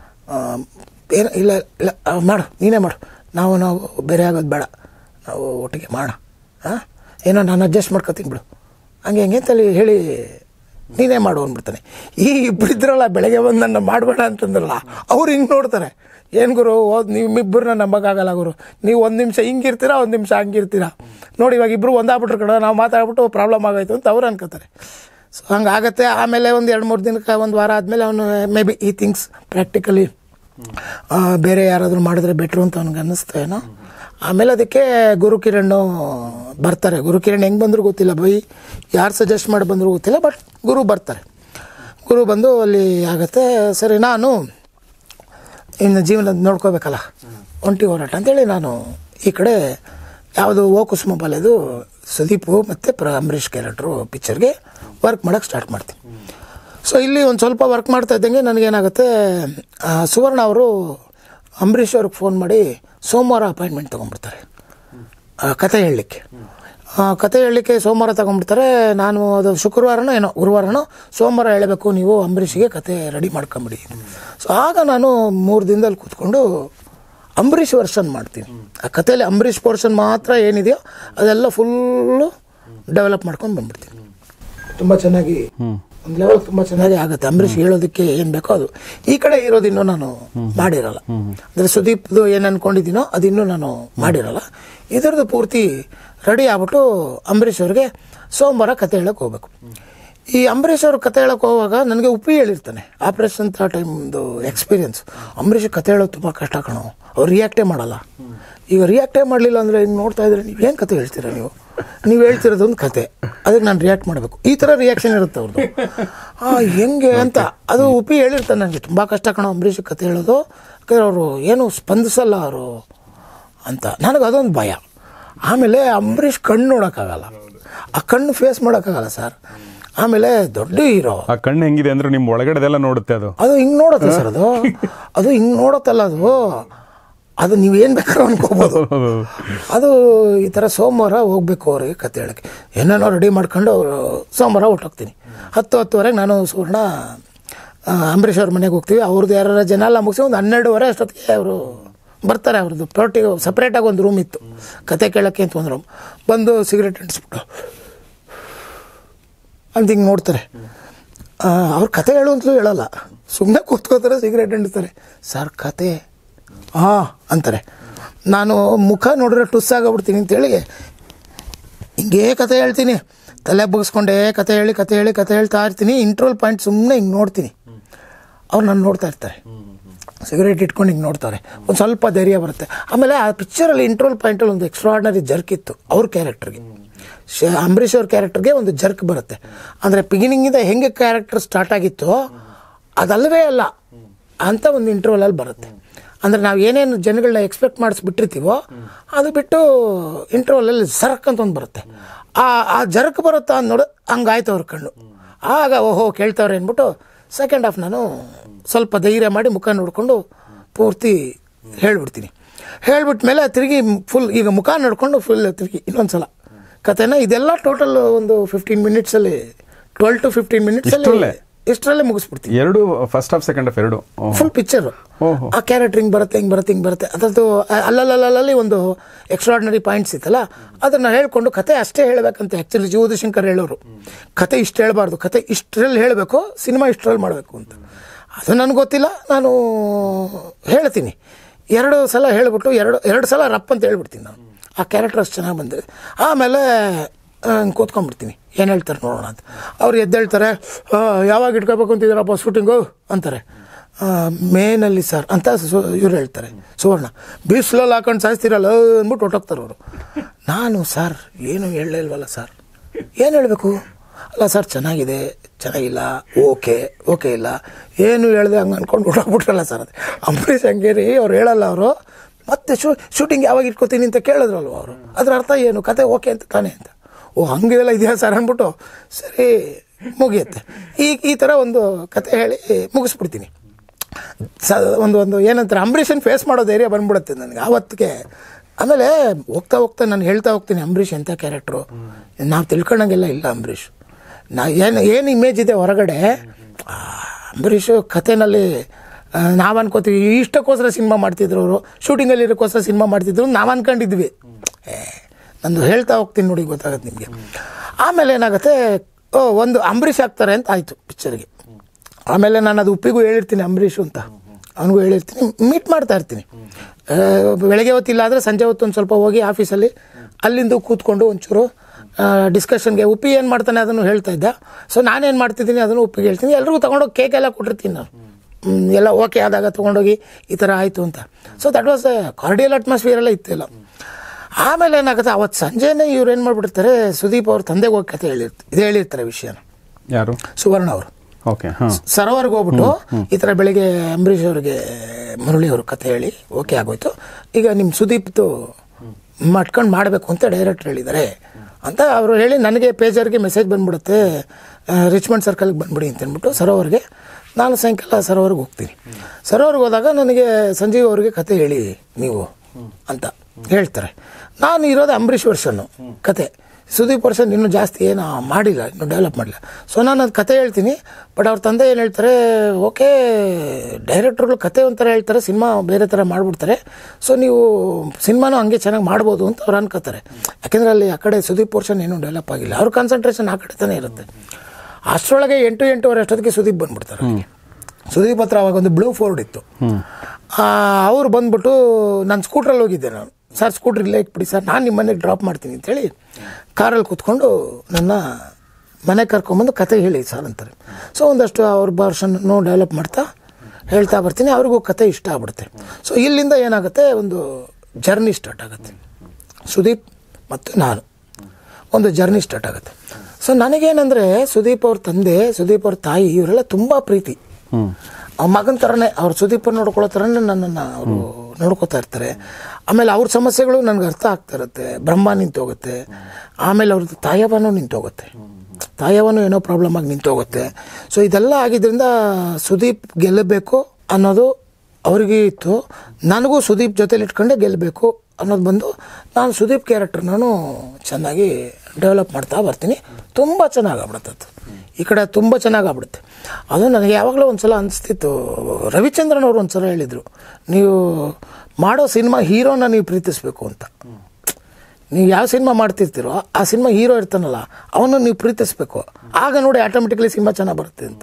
ಏನು ಇಲ್ಲ ಇಲ್ಲ ಆ, ಮಾಡು ನೀನೇ ಮಾಡು ನಾವು ನಾವು ಬೇರೆ ಆಗೋದು ಬೇಡ ನಾವು ಒಟ್ಟಿಗೆ ಮಾಡೋಣ ಹಾಂ ಏನೋ ನಾನು ಅಡ್ಜಸ್ಟ್ ಮಾಡ್ಕೊತೀನಿ ಬಿಡು ಹಂಗೆ ಹಂಗೆ ಅಂತಲ್ಲಿ ಹೇಳಿ ನೀನೇ ಮಾಡು ಅಂದ್ಬಿಡ್ತಾನೆ ಈ ಇಬ್ಬರಿದ್ರಲ್ಲ ಬೆಳಗ್ಗೆ ಬಂದು ನನ್ನ ಮಾಡಬೇಡ ಅಂತಂದ್ರಲ್ಲ ಅವ್ರು ಹಿಂಗೆ ನೋಡ್ತಾರೆ ಏನು ಗುರು ಹೋದ್ ನಿಮ್ಮಿಬ್ಬರನ್ನ ನಂಬಕ್ಕಾಗಲ್ಲ ಗುರು ನೀವು ಒಂದು ನಿಮಿಷ ಹಿಂಗಿರ್ತೀರಾ ಒಂದು ನಿಮಿಷ ಹಂಗಿರ್ತೀರಾ ನೋಡಿ ಇವಾಗ ಇಬ್ಬರು ಒಂದಾಗ್ಬಿಟ್ರು ಕಡೆ ನಾವು ಮಾತಾಡ್ಬಿಟ್ಟು ಪ್ರಾಬ್ಲಮ್ ಆಗೋಯ್ತು ಅಂತ ಅವ್ರು ಅನ್ಕೋತಾರೆ ಸೊ ಹಂಗಾಗತ್ತೆ ಆಮೇಲೆ ಒಂದು ಎರಡು ಮೂರು ದಿನಕ್ಕೆ ಒಂದು ವಾರ ಆದಮೇಲೆ ಅವನು ಮೇ ಬಿ ಈ ಥಿಂಗ್ಸ್ ಪ್ರಾಕ್ಟಿಕಲಿ ಬೇರೆ ಯಾರಾದರೂ ಮಾಡಿದ್ರೆ ಬೆಟ್ರು ಅಂತ ಅವ್ನಿಗೆ ಅನ್ನಿಸ್ತಾ ಏನೋ ಆಮೇಲೆ ಅದಕ್ಕೆ ಗುರುಕಿರಣ್ ಬರ್ತಾರೆ ಗುರುಕಿರಣ್ ಹೆಂಗೆ ಬಂದರೂ ಗೊತ್ತಿಲ್ಲ ಬೈ ಯಾರು ಸಜೆಸ್ಟ್ ಮಾಡಿ ಬಂದರೂ ಗೊತ್ತಿಲ್ಲ ಬಟ್ ಗುರು ಬರ್ತಾರೆ ಗುರು ಬಂದು ಅಲ್ಲಿ ಆಗತ್ತೆ ಸರಿ ನಾನು ಇನ್ನು ಜೀವನ ನೋಡ್ಕೋಬೇಕಲ್ಲ ಒಂಟಿ ಹೋರಾಟ ಅಂತೇಳಿ ನಾನು ಈ ಕಡೆ ಯಾವುದು ಓ ಕುಸುಮ ಬಾಲೆದು ಸುದೀಪು ಮತ್ತು ಪ್ರ ಅಂಬರೀಷ್ ಕ್ಯಾರೆಕ್ಟ್ರು ಪಿಕ್ಚರ್ಗೆ ವರ್ಕ್ ಮಾಡೋಕ್ಕೆ ಸ್ಟಾರ್ಟ್ ಮಾಡ್ತೀನಿ ಸೊ ಇಲ್ಲಿ ಒಂದು ಸ್ವಲ್ಪ ವರ್ಕ್ ಮಾಡ್ತಾ ಇದ್ದಂಗೆ ನನಗೇನಾಗುತ್ತೆ ಆ, ಸುವರ್ಣ ಅವರು ಅಂಬರೀಷ್ ಅವ್ರಿಗೆ ಫೋನ್ ಮಾಡಿ ಸೋಮವಾರ ಅಪಾಯಿಂಟ್ಮೆಂಟ್ ತೊಗೊಂಡ್ಬಿಡ್ತಾರೆ ಆ, ಕತೆ ಹೇಳಲಿಕ್ಕೆ ಕತೆ ಹೇಳಲಿಕ್ಕೆ ಸೋಮವಾರ ತಗೊಂಡ್ಬಿಡ್ತಾರೆ ನಾನು ಅದು ಶುಕ್ರವಾರನೋ ಏನೋ ಗುರುವಾರನೋ ಸೋಮವಾರ ಹೇಳಬೇಕು ನೀವು ಅಂಬರೀಷಿಗೆ ಕತೆ ರೆಡಿ ಮಾಡ್ಕೊಂಬಿಡಿ ಸೊ ಆಗ ನಾನು ಮೂರು ದಿನದಲ್ಲಿ ಕೂತ್ಕೊಂಡು ಅಂಬರೀಷ್ ವರ್ಷನ್ ಮಾಡ್ತೀನಿ ಆ ಕಥೆಯಲ್ಲಿ ಅಂಬರೀಷ್ ಪೋರ್ಷನ್ ಮಾತ್ರ ಏನಿದೆಯೋ ಅದೆಲ್ಲ ಫುಲ್ಲು ಡೆವಲಪ್ ಮಾಡ್ಕೊಂಡು ಬಂದ್ಬಿಡ್ತೀನಿ ತುಂಬ ಚೆನ್ನಾಗಿ ಒಂದು ಲೆವೆಲ್ ತುಂಬ ಚೆನ್ನಾಗಿ ಆಗುತ್ತೆ ಅಂಬರೀಷ್ ಹೇಳೋದಕ್ಕೆ ಏನು ಬೇಕೋ ಅದು ಈ ಕಡೆ ಇರೋದಿನ್ನೂ ನಾನು ಮಾಡಿರಲ್ಲ ಅಂದರೆ ಸುದೀಪ್ದು ಏನು ಅನ್ಕೊಂಡಿದ್ದೀನೋ ಅದಿನ್ನೂ ನಾನು ಮಾಡಿರಲ್ಲ ಇದರದ್ದು ಪೂರ್ತಿ ರೆಡಿ ಆಗ್ಬಿಟ್ಟು ಅಂಬರೀಷ್ ಅವ್ರಿಗೆ ಸೋಮವಾರ ಕತೆ ಹೇಳಕ್ಕೆ ಹೋಗ್ಬೇಕು ಈ ಅಂಬರೀಷ್ ಅವ್ರ ಕತೆ ಹೇಳಕ್ಕೆ ಹೋಗುವಾಗ ನನಗೆ ಉಪ್ಪಿ ಹೇಳಿರ್ತಾನೆ ಆಪ್ರೇಷನ್ ಆ ಟೈಮ್ದು ಎಕ್ಸ್ಪೀರಿಯನ್ಸ್ ಅಂಬರೀಷ್ ಕತೆ ಹೇಳೋದು ತುಂಬ ಕಷ್ಟ ಕಣೋ ಅವ್ರು ರಿಯಾಕ್ಟೇ ಮಾಡಲ್ಲ ಈಗ ರಿಯಾಕ್ಟೇ ಮಾಡಲಿಲ್ಲ ಅಂದರೆ ಹಿಂಗೆ ನೋಡ್ತಾ ಇದ್ರೆ ನೀವು ಏನು ಕತೆ ಹೇಳ್ತೀರಾ ನೀವು ನೀವು ಹೇಳ್ತಿರೋದು ಒಂದು ಕತೆ ಅದಕ್ಕೆ ನಾನು ರಿಯಾಕ್ಟ್ ಮಾಡಬೇಕು ಈ ಥರ ರಿಯಾಕ್ಷನ್ ಇರುತ್ತೆ ಅವ್ರದ್ದು ಆ ಹೆಂಗೆ ಅಂತ ಅದು ಉಪ್ಪಿ ಹೇಳಿರ್ತಾನೆ ನನಗೆ ತುಂಬ ಕಷ್ಟ ಕಣೋ ಅಂಬರೀಷ್ ಕತೆ ಹೇಳೋದು ಯಾಕಂದ್ರೆ ಅವರು ಏನು ಸ್ಪಂದಿಸಲ್ಲ ಅವರು ಅಂತ ನನಗೆ ಅದೊಂದು ಭಯ ಆಮೇಲೆ ಅಂಬರೀಷ್ ಕಣ್ಣು ನೋಡೋಕ್ಕಾಗಲ್ಲ ಆ ಕಣ್ಣು ಫೇಸ್ ಮಾಡೋಕ್ಕಾಗಲ್ಲ ಸರ್ ಆಮೇಲೆ ದೊಡ್ಡ ಹೀರೋ ಆ ಕಣ್ಣು ಹೆಂಗಿದೆ ಅಂದ್ರೆ ನಿಮ್ಮ ಒಳಗಡೆದೆಲ್ಲ ನೋಡುತ್ತೆ ಅದು ಅದು ಹಿಂಗೆ ನೋಡುತ್ತೆ ಸರ್ ಅದು ಅದು ಹಿಂಗೆ ನೋಡುತ್ತಲ್ಲ ಅದು ಅದು ನೀವೇನು ಬೇಕಾದ್ರೂ ಅನ್ಕೋಬೋದು ಅದು ಈ ಥರ ಸೋಮವಾರ ಹೋಗ್ಬೇಕು ಅವ್ರಿಗೆ ಕತೆ ಹೇಳಕ್ಕೆ ಏನೇನೋ ರೆಡಿ ಮಾಡ್ಕೊಂಡು ಅವರು ಸೋಮವಾರ ಹೊಟ್ಟೋಗ್ತೀನಿ ಹತ್ತು ಹತ್ತುವರೆಗೆ ನಾನು ಸುವರ್ಣ ಆ, ಅಂಬರೀಷ್ ಅವ್ರ ಮನೆಗೆ ಹೋಗ್ತೀವಿ ಅವ್ರದ್ದು ಯಾರ ಜನ ಎಲ್ಲ ಮುಗಿಸಿ ಒಂದು ಹನ್ನೆರಡುವರೆ ಅಷ್ಟೊತ್ತಿಗೆ ಅವರು ಬರ್ತಾರೆ ಅವ್ರದ್ದು ಪ್ರೊಟಿ ಸಪ್ರೇಟಾಗಿ ಒಂದು ರೂಮ್ ಇತ್ತು ಕತೆ ಕೇಳೋಕ್ಕೆ ಅಂತ ಒಂದು ರೂಮ್ ಬಂದು ಸಿಗರೇಟ್ ಅಂಟಿಸ್ಬಿಟ್ಟು ಅಂತ ಹಿಂಗೆ ನೋಡ್ತಾರೆ ಅವ್ರ ಕತೆ ಹೇಳು ಅಂತಲೂ ಹೇಳಲ್ಲ ಸುಮ್ಮನೆ ಕೂತ್ಕೋತಾರೆ ಸಿಗರೇಟ್ ಅಂಟಿಸ್ತಾರೆ ಸರ್ ಕತೆ ಹಾಂ ಅಂತಾರೆ ನಾನು ಮುಖ ನೋಡಿದ್ರೆ ಟುಸ್ ಆಗೋಗ್ಬಿಡ್ತೀನಿ ಅಂತೇಳಿ ಹಿಂಗೇ ಕತೆ ಹೇಳ್ತೀನಿ ತಲೆ ಬಗ್ಸ್ಕೊಂಡೇ ಕತೆ ಹೇಳಿ ಕತೆ ಹೇಳಿ ಕತೆ ಹೇಳ್ತಾ ಇರ್ತೀನಿ ಇಂಟ್ರೋಲ್ ಪಾಯಿಂಟ್ ಸುಮ್ಮನೆ ಹಿಂಗೆ ನೋಡ್ತೀನಿ ಅವ್ರು ನಾನು ನೋಡ್ತಾ ಇರ್ತಾರೆ ಸಿಗರೇಟ್ ಇಟ್ಕೊಂಡು ಹಿಂಗೆ ನೋಡ್ತಾರೆ ಒಂದು ಸ್ವಲ್ಪ ಧೈರ್ಯ ಬರುತ್ತೆ ಆಮೇಲೆ ಆ ಪಿಕ್ಚರಲ್ಲಿ ಇಂಟ್ರೋಲ್ ಪಾಯಿಂಟಲ್ಲಿ ಒಂದು ಎಕ್ಸ್ಟ್ರಾರ್ಡನರಿ ಜರ್ಕ್ ಇತ್ತು ಅವ್ರ ಕ್ಯಾರೆಕ್ಟರ್ಗೆ ಶ ಅಂಬರೀಷ್ ಅವ್ರ ಕ್ಯಾರೆಕ್ಟರ್ಗೆ ಒಂದು ಜರ್ಕ್ ಬರುತ್ತೆ ಅಂದರೆ ಬಿಗಿನಿಂಗಿಂದ ಹೆಂಗೆ ಕ್ಯಾರೆಕ್ಟರ್ ಸ್ಟಾರ್ಟ್ ಆಗಿತ್ತೋ ಅದಲ್ಲವೇ ಅಲ್ಲ ಅಂತ ಒಂದು ಇಂಟರ್ವಲಲ್ಲಿ ಬರುತ್ತೆ ಅಂದರೆ ನಾವು ಏನೇನು ಜನಗಳನ್ನ ಎಕ್ಸ್ಪೆಕ್ಟ್ ಮಾಡಿಸ್ಬಿಟ್ಟಿರ್ತೀವೋ ಅದು ಬಿಟ್ಟು ಇಂಟರ್ವಲಲ್ಲಿ ಜರಕ್ ಅಂತ ಒಂದು ಬರುತ್ತೆ ಆ ಆ ಜರಕ್ ಬರುತ್ತಾ ಅಂದ್ ನೋಡು ಹಂಗಾಯ್ತು ಅವ್ರ ಕಣ್ಣು ಆಗ ಓಹೋ ಕೇಳ್ತಾವ್ರೆ ಅಂದ್ಬಿಟ್ಟು ಸೆಕೆಂಡ್ ಹಾಫ್ ನಾನು ಸ್ವಲ್ಪ ಧೈರ್ಯ ಮಾಡಿ ಮುಖ ನೋಡಿಕೊಂಡು ಪೂರ್ತಿ ಹೇಳ್ಬಿಡ್ತೀನಿ ಹೇಳ್ಬಿಟ್ಟ ಮೇಲೆ ತಿರುಗಿ ಫುಲ್ ಈಗ ಮುಖ ನೋಡ್ಕೊಂಡು ಫುಲ್ ತಿರುಗಿ ಇನ್ನೊಂದು ಸಲ ಕತೆನ ಇದೆಲ್ಲ ಟೋಟಲ್ ಒಂದು ಫಿಫ್ಟೀನ್ ಮಿನಿಟ್ಸಲ್ಲಿ ಟ್ವೆಲ್ ಟು ಫಿಫ್ಟೀನ್ ಮಿನಿಟ್ಸಲ್ಲಿ ಇಷ್ಟ್ರಲ್ಲೇ? ಇಷ್ಟರಲ್ಲೇ ಮುಗಿಸ್ಬಿಡ್ತೀನಿ ಎರಡು ಫಸ್ಟ್ ಹಾಫ್ ಸೆಕೆಂಡ್ ಹಾಫ್ ಎರಡು ಓಹ್. ಫುಲ್ ಪಿಕ್ಚರು ಓಹೋ. ಆ ಕ್ಯಾರೆಕ್ಟರ್ ಹಿಂಗೆ ಬರುತ್ತೆ ಹಿಂಗೆ ಬರುತ್ತೆ ಹಿಂಗೆ ಬರುತ್ತೆ ಅದ್ರದ್ದು ಅಲ್ಲಲ್ಲಲ್ಲಿ ಒಂದು ಎಕ್ಸ್ಟ್ರಾರ್ಡಿನರಿ ಪಾಯಿಂಟ್ಸ್ ಇತ್ತಲ್ಲ ಅದನ್ನು ಹೇಳ್ಕೊಂಡು ಕತೆ ಅಷ್ಟೇ ಹೇಳಬೇಕಂತ ಆ್ಯಕ್ಚುಲಿ ಜೀವದ ಶಂಕರ್ ಹೇಳೋರು ಕತೆ ಇಷ್ಟು ಹೇಳಬಾರ್ದು ಕತೆ ಇಷ್ಟರಲ್ಲಿ ಹೇಳಬೇಕು ಸಿನಿಮಾ ಇಷ್ಟರಲ್ಲಿ ಮಾಡಬೇಕು ಅಂತ ಅದು ನನಗೆ ಗೊತ್ತಿಲ್ಲ ನಾನು ಹೇಳ್ತೀನಿ ಎರಡು ಸಲ ಹೇಳ್ಬಿಟ್ಟು ಎರಡು ಎರಡು ಸಲ ರಪ್ ಅಂತ ಹೇಳ್ಬಿಡ್ತೀನಿ ನಾನು ಆ ಕ್ಯಾರೆಕ್ಟರ್ ಅಷ್ಟು ಚೆನ್ನಾಗಿ ಬಂದಿದೆ ಆಮೇಲೆ ಹಂಗೆ ಕೂತ್ಕೊಂಡ್ಬಿಡ್ತೀನಿ ಏನು ಹೇಳ್ತಾರೆ ನೋಡೋಣ ಅಂತ ಅವ್ರು ಎದ್ದೇಳ್ತಾರೆ "ಆ, ಯಾವಾಗ ಇಟ್ಕೋಬೇಕು ಅಂತಿದ್ದೀರಪ್ಪ ಶೂಟಿಂಗು ಅಂತಾರೆ ಆ, ಮೇನಲ್ಲಿ ಸರ್ ಅಂತ ಇವ್ರು ಹೇಳ್ತಾರೆ ಸುವರ್ಣ ಬಿಸಿಲಲ್ಲಿ ಹಾಕೊಂಡು ಸಾಯಿಸ್ತೀರಲ್ಲ ಅಂದ್ಬಿಟ್ಟು ಹೊಟ್ಟೋಗ್ತಾರೆ ಅವರು ನಾನು ಸರ್ ಏನು ಹೇಳಲೇ ಇಲ್ವಲ್ಲ ಸರ್ ಏನು ಹೇಳಬೇಕು ಅಲ್ಲ ಸರ್ ಚೆನ್ನಾಗಿದೆ ಚೆನ್ನಾಗಿಲ್ಲ ಓಕೆ ಓಕೆ ಇಲ್ಲ ಏನು ಹೇಳ್ದೆ ಹಂಗೆ ಅನ್ಕೊಂಡು ಹೊಟ್ಟೋಗ್ಬಿಟ್ರಲ್ಲ ಸರ್ ಅದು ಅಂಬರೀಷ್ ಹಂಗೇರಿ ಅವ್ರು ಹೇಳಲ್ಲ ಅವರು ಮತ್ತೆ ಶೂ ಶೂಟಿಂಗ್ ಯಾವಾಗ ಇಟ್ಕೋತೀನಿ ಅಂತ ಕೇಳಿದ್ರಲ್ವ ಅವರು ಅದ್ರ ಅರ್ಥ ಏನು ಕತೆ ಓಕೆ ಅಂತ ತಾನೇ ಅಂತ ಓ ಹಂಗೆಲ್ಲ ಇದೆಯಾ ಸರ್ ಅಂದ್ಬಿಟ್ಟು ಸರಿ ಮುಗಿಯುತ್ತೆ ಈ ಈ ಥರ ಒಂದು ಕತೆ ಹೇಳಿ ಮುಗಿಸ್ಬಿಡ್ತೀನಿ ಸ ಒಂದು ಒಂದು ಏನಂತಾರೆ ಅಂಬರೀಷನ್ ಫೇಸ್ ಮಾಡೋ ಧೈರ್ಯ ಬಂದ್ಬಿಡುತ್ತೆ ನನಗೆ ಆವತ್ತಿಗೆ ಆಮೇಲೆ ಹೋಗ್ತಾ ಹೋಗ್ತಾ ನಾನು ಹೇಳ್ತಾ ಹೋಗ್ತೀನಿ ಅಂಬರೀಷ್ ಎಂಥ ಕ್ಯಾರೆಕ್ಟ್ರು ನಾವು ತಿಳ್ಕೊಂಡಂಗೆಲ್ಲ ಇಲ್ಲ ಅಂಬರೀಷ್ ನಾ ಏನು ಏನು ಇಮೇಜ್ ಇದೆ ಹೊರಗಡೆ ಆ, ಅಂಬರೀಷು ಕಥೆನಲ್ಲಿ ನಾವು ಅನ್ಕೋತೀವಿ ಇಷ್ಟಕ್ಕೋಸ್ಕರ ಸಿನಿಮಾ ಮಾಡ್ತಿದ್ರು ಅವರು ಶೂಟಿಂಗಲ್ಲಿ ಇರೋಕ್ಕೋಸ್ಕರ ಸಿನಿಮಾ ಮಾಡ್ತಿದ್ರು ನಾವು ಅನ್ಕೊಂಡಿದ್ವಿ ಏ, ನಂದು ಹೇಳ್ತಾ ಹೋಗ್ತೀನಿ ನೋಡಿ ಗೊತ್ತಾಗತ್ತೆ ನಿಮಗೆ ಆಮೇಲೆ ಏನಾಗುತ್ತೆ ಓ ಒಂದು ಅಂಬರೀಷ್ ಆಗ್ತಾರೆ ಅಂತ ಆಯಿತು ಪಿಕ್ಚರ್ಗೆ ಆಮೇಲೆ ನಾನು ಅದು ಉಪ್ಪಿಗೂ ಹೇಳಿರ್ತೀನಿ ಅಂಬರೀಷು ಅಂತ ಅವನಿಗೂ ಹೇಳಿರ್ತೀನಿ ಮೀಟ್ ಮಾಡ್ತಾ ಇರ್ತೀನಿ ಆ, ಬೆಳಗ್ಗೆ ಹೊತ್ತಿಲ್ಲ ಆದರೆ ಸಂಜೆ ಹೊತ್ತು ಒಂದು ಸ್ವಲ್ಪ ಹೋಗಿ ಆಫೀಸಲ್ಲಿ ಅಲ್ಲಿಂದ ಕೂತ್ಕೊಂಡು ಒಂಚೂರು ಡಿಸ್ಕಷನ್ಗೆ ಉಪ್ಪಿ ಏನು ಮಾಡ್ತಾನೆ ಅದನ್ನು ಹೇಳ್ತಾ ಇದ್ದ ಸೊ ನಾನೇನು ಮಾಡ್ತಿದ್ದೀನಿ ಅದನ್ನು ಉಪ್ಪಿಗೆ ಹೇಳ್ತೀನಿ ಎಲ್ರಿಗೂ ತೊಗೊಂಡೋಗಿ ಕೇಕ್ ಎಲ್ಲ ಕೊಟ್ಟಿರ್ತೀನಿ ನಾನು ಹ್ಮ್, ಎಲ್ಲ ಓಕೆ ಆದಾಗ ತೊಗೊಂಡೋಗಿ ಈ ಥರ ಆಯಿತು ಅಂತ so that was cordial atmosphere ಎಲ್ಲ ಇತ್ತು ಎಲ್ಲ ಆಮೇಲೆ ಏನಾಗುತ್ತೆ ಅವತ್ತು ಸಂಜೆನೇ ಇವ್ರು ಏನು ಮಾಡಿಬಿಡ್ತಾರೆ ಸುದೀಪ್ ಅವ್ರ ತಂದೆಗೆ ಹೋಗಿ ಕತೆ ಹೇಳಿರ್ತಾರೆ ಇದು ಹೇಳಿರ್ತಾರೆ ವಿಷಯನ ಯಾರು ಸುವರ್ಣ ಅವರು ಓಕೆ ಹಾಂ ಸರೋವರ್ಗೆ ಹೋಗ್ಬಿಟ್ಟು ಈ ಥರ ಬೆಳಿಗ್ಗೆ ಅಂಬರೀಷ್ ಅವ್ರಿಗೆ ಮುರಳಿ ಅವ್ರ ಕತೆ ಹೇಳಿ ಓಕೆ ಆಗೋಯ್ತು ಈಗ ನಿಮ್ಮ ಸುದೀಪ್ದು ಮಟ್ಕೊಂಡು ಮಾಡಬೇಕು ಅಂತ ಡೈರೆಕ್ಟರ್ ಹೇಳಿದ್ದಾರೆ ಅಂತ ಅವರು ಹೇಳಿ ನನಗೆ ಪೇಜರ್ಗೆ ಮೆಸೇಜ್ ಬಂದ್ಬಿಡುತ್ತೆ ಆ, ರಿಚ್ಮಂಡ್ ಸರ್ಕಲ್ಗೆ ಬಂದ್ಬಿಡಿ ಅಂತ ಅಂದ್ಬಿಟ್ಟು ಸರೋವರ್ಗೆ ನಾನು ಸಾಯಂಕಾಲ ಸರೋವರ್ಗೆ ಹೋಗ್ತೀನಿ ಸರೋವರ್ಗೆ ಹೋದಾಗ ನನಗೆ ಸಂಜೀವ್ ಅವ್ರಿಗೆ ಕತೆ ಹೇಳಿ ನೀವು ಅಂತ ಹೇಳ್ತಾರೆ ನಾನು ಇರೋದು ಅಂಬರೀಷ್ ವರ್ಷನ್ನು ಕತೆ ಸುದೀಪ್ ವರ್ಷನ್ ಇನ್ನೂ ಜಾಸ್ತಿ ಏನು ಮಾಡಿಲ್ಲ ಇನ್ನೂ ಡೆವಲಪ್ ಮಾಡಿಲ್ಲ ಸೊ ನಾನು ಅದು ಕತೆ ಹೇಳ್ತೀನಿ ಬಟ್ ಅವ್ರ ತಂದೆ ಏನು ಹೇಳ್ತಾರೆ ಓಕೆ ಡೈರೆಕ್ಟರ್ಗಳು ಕತೆ ಒಂಥರ ಹೇಳ್ತಾರೆ ಸಿನಿಮಾ ಬೇರೆ ಥರ ಮಾಡಿಬಿಡ್ತಾರೆ ಸೊ ನೀವು ಸಿನಿಮಾನು ಹಂಗೆ ಚೆನ್ನಾಗಿ ಮಾಡ್ಬೋದು ಅಂತ ಅವ್ರು ಅನ್ಕೋತಾರೆ ಯಾಕೆಂದರೆ ಅಲ್ಲಿ ಆ ಕಡೆ ಸುದೀಪ್ ಪೋರ್ಷನ್ ಏನೂ ಡೆವಲಪ್ ಆಗಿಲ್ಲ ಅವ್ರ ಕಾನ್ಸಂಟ್ರೇಷನ್ ಆ ಕಡೆ ತಾನೇ ಇರುತ್ತೆ ಅಷ್ಟರೊಳಗೆ ಎಂಟು ಎಂಟೂವರೆ ಅಷ್ಟೊತ್ತಿಗೆ ಸುದೀಪ್ ಬಂದ್ಬಿಡ್ತಾರೆ ಅಲ್ಲಿಗೆ. ಸುದೀಪ್ ಹತ್ರ ಅವಾಗ ಒಂದು ಬ್ಲೂ ಫೋರ್ಡ್ ಇತ್ತು ಅವ್ರು ಬಂದ್ಬಿಟ್ಟು ನಾನು ಸ್ಕೂಟ್ರಲ್ಲಿ ಹೋಗಿದ್ದೆ ನಾನು ಸರ್ ಸ್ಕೂಟ್ರ್ ಇಲ್ಲೇ ಇಟ್ಬಿಡಿ ಸರ್ ನಾನು ನಿಮ್ಮ ಮನೆಗೆ ಡ್ರಾಪ್ ಮಾಡ್ತೀನಿ ಅಂತೇಳಿ ಕಾರಲ್ಲಿ ಕೂತ್ಕೊಂಡು ನನ್ನ ಮನೆಗೆ ಕರ್ಕೊಂಬಂದು ಕತೆ ಹೇಳಿ ಸರ್ ಅಂತಾರೆ ಸೊ ಒಂದಷ್ಟು ಅವ್ರ ಭಾಷನ್ನು ಡೆವಲಪ್ ಮಾಡ್ತಾ ಹೇಳ್ತಾ ಬರ್ತೀನಿ ಅವ್ರಿಗೂ ಕತೆ ಇಷ್ಟ ಆಗ್ಬಿಡುತ್ತೆ ಸೊ ಇಲ್ಲಿಂದ ಏನಾಗುತ್ತೆ ಒಂದು ಜರ್ನಿ ಸ್ಟಾರ್ಟ್ ಆಗುತ್ತೆ ಸುದೀಪ್ ಮತ್ತು ನಾನು ಒಂದು ಜರ್ನಿ ಸ್ಟಾರ್ಟ್ ಆಗುತ್ತೆ ಸೊ ನನಗೇನಂದರೆ ಸುದೀಪ್ ಅವ್ರ ತಂದೆ ಸುದೀಪ್ ಅವ್ರ ತಾಯಿ ಇವರೆಲ್ಲ ತುಂಬ ಪ್ರೀತಿ ಆ ಮಗನ ಥರನೇ ಅವ್ರ ಸುದೀಪ್ ನೋಡ್ಕೊಳ್ಳೋ ಥರನೇ ನನ್ನನ್ನು ಅವರು ನೋಡ್ಕೋತಾ ಇರ್ತಾರೆ ಆಮೇಲೆ ಅವ್ರ ಸಮಸ್ಯೆಗಳು ನನಗೆ ಅರ್ಥ ಆಗ್ತಾ ಇರುತ್ತೆ ಬ್ರಹ್ಮ ನಿಂತೋಗುತ್ತೆ ಆಮೇಲೆ ಅವ್ರದ್ದು ತಾಯವನೂ ನಿಂತೋಗುತ್ತೆ ತಾಯವನು ಏನೋ ಪ್ರಾಬ್ಲಮ್ ಆಗಿ ನಿಂತೋಗುತ್ತೆ ಸೊ ಇದೆಲ್ಲ ಆಗಿದ್ದರಿಂದ ಸುದೀಪ್ ಗೆಲ್ಲಬೇಕು ಅನ್ನೋದು ಅವ್ರಿಗೆ ಇತ್ತು ನನಗೂ ಸುದೀಪ್ ಜೊತೆಲಿ ಇಟ್ಕೊಂಡೆ ಗೆಲ್ಲಬೇಕು ಅನ್ನೋದು ಬಂದು ನಾನು ಸುದೀಪ್ ಕ್ಯಾರೆಕ್ಟರ್ ನಾನು ಚೆನ್ನಾಗಿ ಡೆವಲಪ್ ಮಾಡ್ತಾ ಬರ್ತೀನಿ ತುಂಬ ಚೆನ್ನಾಗಿ ಆಗ್ಬಿಡುತ್ತೆ ಅದು ಈ ಕಡೆ ತುಂಬ ಚೆನ್ನಾಗಿ ಆಗ್ಬಿಡುತ್ತೆ ಅದು ನನಗೆ ಯಾವಾಗಲೂ ಒಂದ್ಸಲ ಅನಿಸ್ತಿತ್ತು ರವಿಚಂದ್ರನ್ ಅವರು ಒಂದ್ಸಲ ಹೇಳಿದರು ನೀವು ಮಾಡೋ ಸಿನಿಮಾ ಹೀರೋನ ನೀವು ಪ್ರೀತಿಸ್ಬೇಕು ಅಂತ ನೀವು ಯಾವ ಸಿನಿಮಾ ಮಾಡ್ತಿರ್ತೀರೋ ಆ ಸಿನಿಮಾ ಹೀರೋ ಇರ್ತಾನಲ್ಲ ಅವನು ನೀವು ಪ್ರೀತಿಸ್ಬೇಕು ಆಗ ನೋಡಿ ಆಟೋಮೆಟಿಕ್ಲಿ ಸಿನಿಮಾ ಚೆನ್ನಾಗಿ ಬರುತ್ತೆ ಅಂತ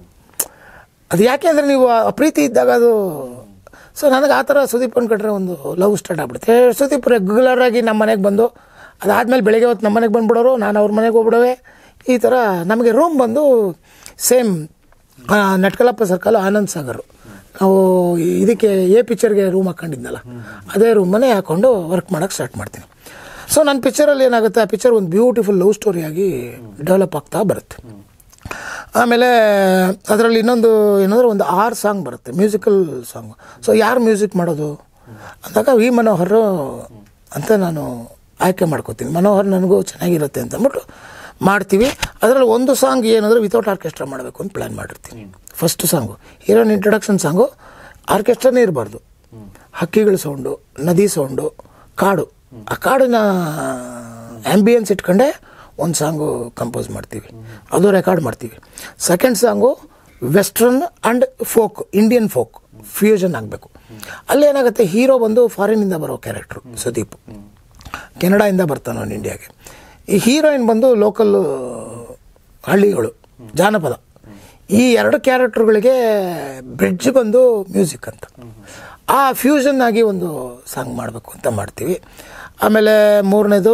ಅದು ಯಾಕೆ ಅಂದರೆ ನೀವು ಆ ಪ್ರೀತಿ ಇದ್ದಾಗ ಅದು ಸೊ ನನಗೆ ಆ ಥರ ಸುದೀಪ್ ಅನ್ಕೊಂಡ್ರೆ ಒಂದು ಲವ್ ಸ್ಟಾರ್ಟ್ ಆಗ್ಬಿಡುತ್ತೆ ಸುದೀಪ್ ರೆಗ್ಯುಲರ್ ಆಗಿ ನಮ್ಮ ಮನೆಗೆ ಬಂದು ಅದಾದಮೇಲೆ ಬೆಳಗ್ಗೆ ಹೊತ್ತು ನಮ್ಮ ಮನೆಗೆ ಬಂದ್ಬಿಡೋರು ನಾನು ಅವ್ರ ಮನೆಗೆ ಹೋಗ್ಬಿಡವೆ ಈ ಥರ ನಮಗೆ ರೂಮ್ ಬಂದು ಸೇಮ್ ನಟ್ಕಲಪ್ಪ ಸರ್ಕಲ್ ಆನಂದ್ ಸಾಗರ್ ನಾವು ಇದಕ್ಕೆ ಎ ಪಿಕ್ಚರ್ಗೆ ರೂಮ್ ಹಾಕೊಂಡಿದ್ನಲ್ಲ ಅದೇ ರೂಮನ್ನೇ ಹಾಕೊಂಡು ವರ್ಕ್ ಮಾಡೋಕ್ಕೆ ಸ್ಟಾರ್ಟ್ ಮಾಡ್ತೀನಿ ಸೊ ನನ್ನ ಪಿಕ್ಚರಲ್ಲಿ ಏನಾಗುತ್ತೆ ಆ ಪಿಕ್ಚರ್ ಒಂದು ಬ್ಯೂಟಿಫುಲ್ ಲವ್ ಸ್ಟೋರಿಯಾಗಿ ಡೆವಲಪ್ ಆಗ್ತಾ ಬರುತ್ತೆ ಆಮೇಲೆ ಅದರಲ್ಲಿ ಇನ್ನೊಂದು ಏನಂದ್ರೆ ಒಂದು ಆರು ಸಾಂಗ್ ಬರುತ್ತೆ ಮ್ಯೂಸಿಕಲ್ ಸಾಂಗ್ ಸೊ ಯಾರು ಮ್ಯೂಸಿಕ್ ಮಾಡೋದು ಅಂದಾಗ ವಿ ಮನೋಹರ್ ಅಂತ ನಾನು ಆಯ್ಕೆ ಮಾಡ್ಕೋತೀನಿ ಮನೋಹರ್ ನನಗೂ ಚೆನ್ನಾಗಿರುತ್ತೆ ಅಂತ ಅಂದ್ಬಿಟ್ಟು ಮಾಡ್ತೀವಿ ಅದರಲ್ಲಿ ಒಂದು ಸಾಂಗ್ ಏನಂದ್ರೆ ವಿತೌಟ್ ಆರ್ಕೆಸ್ಟ್ರಾ ಮಾಡಬೇಕು ಅಂತ ಪ್ಲ್ಯಾನ್ ಮಾಡಿರ್ತೀನಿ ಫಸ್ಟ್ ಸಾಂಗು ಹೀರೋನ್ ಇಂಟ್ರಡಕ್ಷನ್ ಸಾಂಗು ಆರ್ಕೆಸ್ಟ್ರಾನೇ ಇರಬಾರ್ದು ಹಕ್ಕಿಗಳ ಸೌಂಡು ನದಿ ಸೌಂಡು ಕಾಡು ಆ ಕಾಡಿನ ಆ್ಯಂಬಿಯನ್ಸ್ ಇಟ್ಕೊಂಡೆ ಒಂದು ಸಾಂಗು ಕಂಪೋಸ್ ಮಾಡ್ತೀವಿ ಅದು ರೆಕಾರ್ಡ್ ಮಾಡ್ತೀವಿ second song western and folk Indian folk fusion ಆಗಬೇಕು ಅಲ್ಲೇನಾಗುತ್ತೆ ಹೀರೋ ಬಂದು ಫಾರಿನಿಂದ ಬರೋ ಕ್ಯಾರೆಕ್ಟ್ರು ಸುದೀಪ್ ಕೆನಡಾಯಿಂದ ಬರ್ತಾನೆ ಅವನು ಇಂಡಿಯಾಗೆ ಈ ಹೀರೋಯಿನ್ ಬಂದು ಲೋಕಲ್ ಹಳ್ಳಿಗಳು ಜಾನಪದ ಈ ಎರಡು ಕ್ಯಾರೆಕ್ಟರ್ಗಳಿಗೆ ಬ್ರಿಡ್ಜ್ ಬಂದು ಮ್ಯೂಸಿಕ್ ಅಂತ ಆ ಫ್ಯೂಷನ್ ಆಗಿ ಒಂದು ಸಾಂಗ್ ಮಾಡಬೇಕು ಅಂತ ಮಾಡ್ತೀವಿ ಆಮೇಲೆ ಮೂರನೇದು